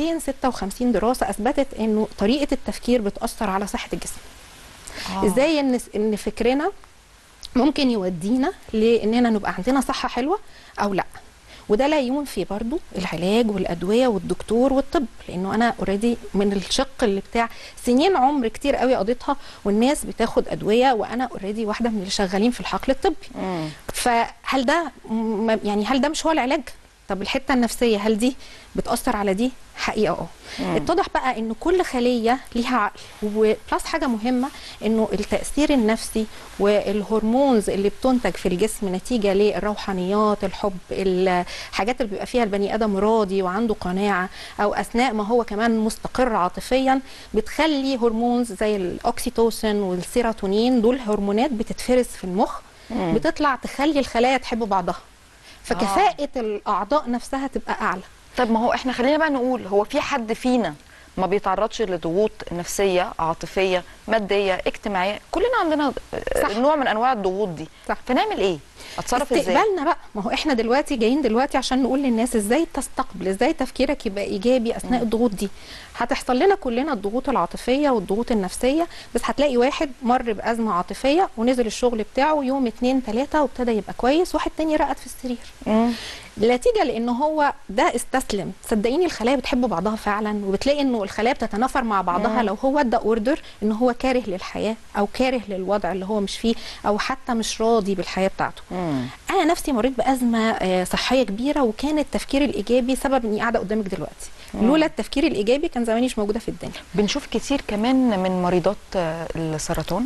256 دراسه اثبتت انه طريقه التفكير بتاثر على صحه الجسم آه. ازاي ان ان فكرنا ممكن يودينا لاننا نبقى عندنا صحه حلوه او لا وده لا ينفي برضو العلاج والادويه والدكتور والطب لانه انا اوريدي من الشق اللي بتاع سنين عمر كتير قوي قضيتها والناس بتاخد ادويه وانا اوريدي واحده من اللي شغالين في الحقل الطبي فهل ده م- يعني هل ده مش هو العلاج طب الحته النفسيه هل دي بتاثر على دي حقيقه اه مم. اتضح بقى ان كل خليه ليها عقل وبلس حاجه مهمه انه التاثير النفسي والهرمونز اللي بتنتج في الجسم نتيجه للروحانيات الحب الحاجات اللي بيبقى فيها البني ادم راضي وعنده قناعه او اثناء ما هو كمان مستقر عاطفيا بتخلي هرمونز زي الاوكسيتوسين والسيروتونين دول هرمونات بتتفرز في المخ مم. بتطلع تخلي الخلايا تحب بعضها فكفاءه الاعضاء نفسها تبقى اعلى طب ما هو احنا خلينا بقى نقول هو في حد فينا ما بيتعرضش لضغوط نفسيه عاطفيه ماديه اجتماعيه كلنا عندنا صح. نوع من انواع الضغوط دي صح. فنعمل ايه اتصرف ازاي استقبالنا بقى ما هو احنا دلوقتي جايين دلوقتي عشان نقول للناس ازاي تستقبل ازاي تفكيرك يبقى ايجابي اثناء الضغوط دي هتحصل لنا كلنا الضغوط العاطفيه والضغوط النفسيه بس هتلاقي واحد مر بازمه عاطفيه ونزل الشغل بتاعه يوم اتنين تلاته وابتدى يبقى كويس واحد تاني رقد في السرير نتيجه لان هو ده استسلم صدقيني الخلايا بتحب بعضها فعلا وبتلاقي انه الخلايا بتتنافر مع بعضها مم. لو هو ادى اوردر ان هو كاره للحياه او كاره للوضع اللي هو مش فيه او حتى مش راضي بالحياه بتاعته انا نفسي مريت بازمه آه، صحيه كبيره وكان التفكير الايجابي سبب اني قاعده قدامك دلوقتي مم. لولا التفكير الايجابي كان زماني مش موجوده في الدنيا بنشوف كتير كمان من مريضات آه، السرطان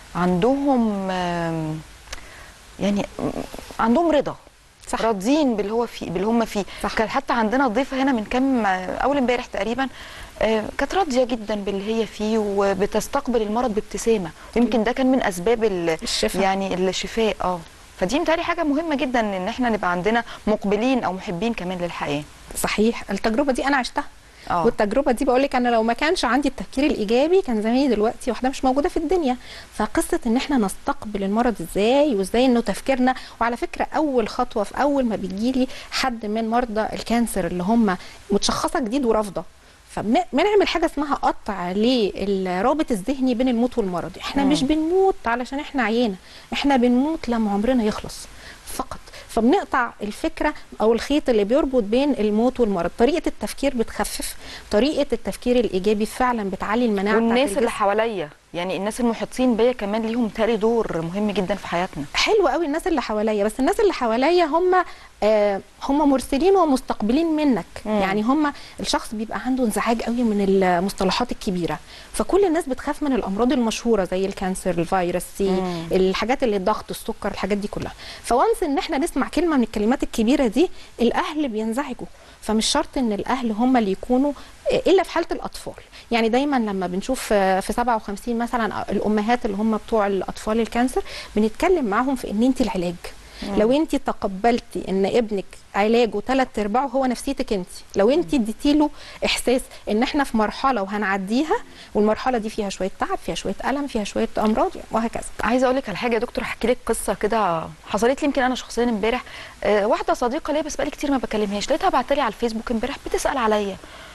عندهم آم، يعني م- عندهم رضا صح. راضيين باللي هو فيه باللي هم فيه صح. كان حتى عندنا ضيفه هنا من كام آه، اول امبارح تقريبا آه، كانت راضيه جدا باللي هي فيه وبتستقبل المرض بابتسامه يمكن ده كان من اسباب الشفاء يعني الشفاء اه فدي متهيألي حاجه مهمه جدا ان احنا نبقى عندنا مقبلين او محبين كمان للحياه صحيح التجربه دي انا عشتها آه. والتجربه دي بقول لك انا لو ما كانش عندي التفكير الايجابي كان زماني دلوقتي واحده مش موجوده في الدنيا فقصه ان احنا نستقبل المرض ازاي وازاي انه تفكيرنا وعلى فكره اول خطوه في اول ما بيجيلي حد من مرضى الكانسر اللي هم متشخصه جديد ورافضه فبنعمل حاجه اسمها قطع للرابط الذهني بين الموت والمرض احنا مم. مش بنموت علشان احنا عيانه احنا بنموت لما عمرنا يخلص فقط فبنقطع الفكره او الخيط اللي بيربط بين الموت والمرض طريقه التفكير بتخفف طريقه التفكير الايجابي فعلا بتعلي المناعه بتاعت والناس الجسم. اللي حواليا يعني الناس المحيطين بيا كمان ليهم تالي دور مهم جدا في حياتنا حلو قوي الناس اللي حواليا بس الناس اللي حواليا هم آه هم مرسلين ومستقبلين منك مم. يعني هم الشخص بيبقى عنده انزعاج قوي من المصطلحات الكبيره فكل الناس بتخاف من الامراض المشهوره زي الكانسر الفيروس سي مم. الحاجات اللي الضغط السكر الحاجات دي كلها فوانس ان احنا نسمع كلمه من الكلمات الكبيره دي الاهل بينزعجوا فمش شرط ان الاهل هم اللي يكونوا الا في حاله الاطفال يعني دايما لما بنشوف في 57 مثلا الامهات اللي هم بتوع الاطفال الكانسر بنتكلم معاهم في ان انت العلاج مم. لو انت تقبلتي ان ابنك علاجه ثلاث ارباعه هو نفسيتك انت لو انت اديتي له احساس ان احنا في مرحله وهنعديها والمرحله دي فيها شويه تعب فيها شويه الم فيها شويه امراض وهكذا عايزه اقول لك على حاجه يا دكتور احكي لك قصه كده حصلت لي يمكن انا شخصيا امبارح آه واحده صديقه ليا بس بقالي كتير ما بكلمهاش لقيتها بعت لي على الفيسبوك امبارح بتسال عليا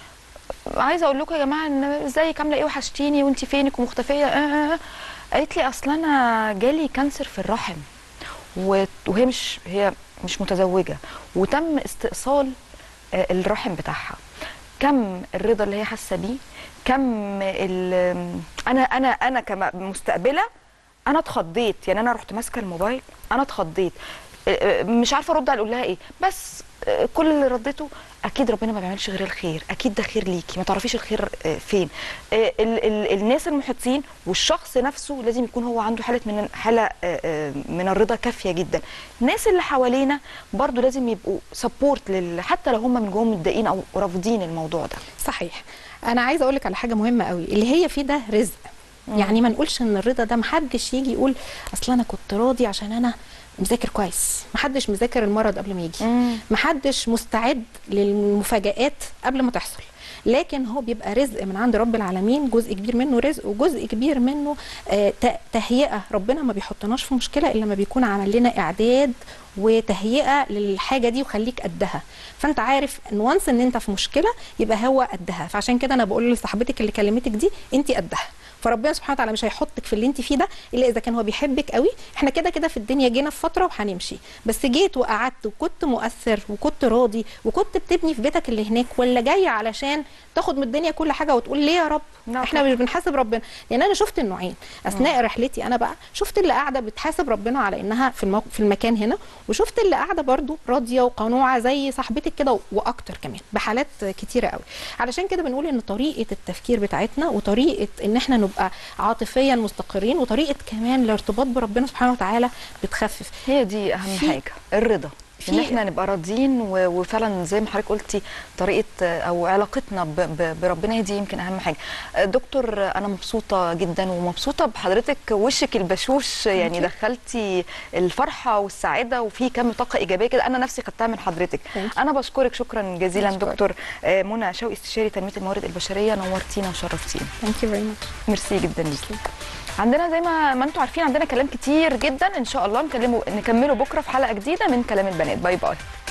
عايزه اقول لكم يا جماعه ان ازيك عامله ايه وحشتيني وانت فينك ومختفيه آه. قالت لي اصل انا جالي كانسر في الرحم و- وهي مش هي مش متزوجه وتم استئصال آه، الرحم بتاعها كم الرضا اللي هي حاسه بيه كم ال- انا انا انا كمستقبله انا اتخضيت يعني انا رحت ماسكه الموبايل انا اتخضيت آه، آه، مش عارفه ارد على اقول لها ايه بس آه، كل اللي رديته اكيد ربنا ما بيعملش غير الخير اكيد ده خير ليكي ما تعرفيش الخير آه، فين آه، ال ال الناس المحيطين والشخص نفسه لازم يكون هو عنده حاله من حاله آه، آه، من الرضا كافيه جدا الناس اللي حوالينا برضو لازم يبقوا سبورت حتى لو هم من جواهم متضايقين او رافضين الموضوع ده صحيح انا عايزه اقول لك على حاجه مهمه قوي اللي هي فيه ده رزق مم. يعني ما نقولش ان الرضا ده محدش يجي يقول اصل انا كنت راضي عشان انا مذاكر كويس محدش مذاكر المرض قبل ما يجي محدش مستعد للمفاجآت قبل ما تحصل لكن هو بيبقى رزق من عند رب العالمين جزء كبير منه رزق وجزء كبير منه آه، ت- تهيئه ربنا ما بيحطناش في مشكله الا لما بيكون عمل لنا اعداد وتهيئه للحاجه دي وخليك قدها فانت عارف ان وانس ان انت في مشكله يبقى هو قدها فعشان كده انا بقول لصاحبتك اللي كلمتك دي انت قدها فربنا سبحانه وتعالى مش هيحطك في اللي انت فيه ده الا اذا كان هو بيحبك قوي احنا كده كده في الدنيا جينا في فتره وهنمشي بس جيت وقعدت وكنت مؤثر وكنت راضي وكنت بتبني في بيتك اللي هناك ولا جاي علشان تاخد من الدنيا كل حاجه وتقول ليه يا رب احنا مش بنحاسب ربنا لان انا شفت النوعين اثناء رحلتي انا بقى شفت اللي قاعده بتحاسب ربنا على انها في الموقف في المكان هنا وشفت اللي قاعده برضو راضيه وقنوعه زي صاحبتك كده واكتر كمان بحالات كتيره قوي علشان كده بنقول ان طريقه التفكير بتاعتنا وطريقه ان احنا نبقى عاطفيا مستقرين وطريقه كمان الارتباط بربنا سبحانه وتعالى بتخفف هي دي اهم في- حاجه الرضا ان في- احنا نبقى راضيين و- وفعلا زي ما حضرتك قلتي طريقه او علاقتنا ب- ب- بربنا هي دي يمكن اهم حاجه دكتور انا مبسوطه جدا ومبسوطه بحضرتك وشك البشوش يعني Thank you. دخلتي الفرحه والسعاده وفي كم طاقه ايجابيه كده انا نفسي خدتها من حضرتك انا بشكرك شكرا جزيلا بشكرك. دكتور آه، منى شوقي استشاري تنميه الموارد البشريه نورتينا وشرفتينا ثانك يو فيري ماتش ميرسي جدا ليكي عندنا زي ما ما انتم عارفين عندنا كلام كتير جدا ان شاء الله نكلمه نكمله بكره في حلقه جديده من كلام البنات باي باي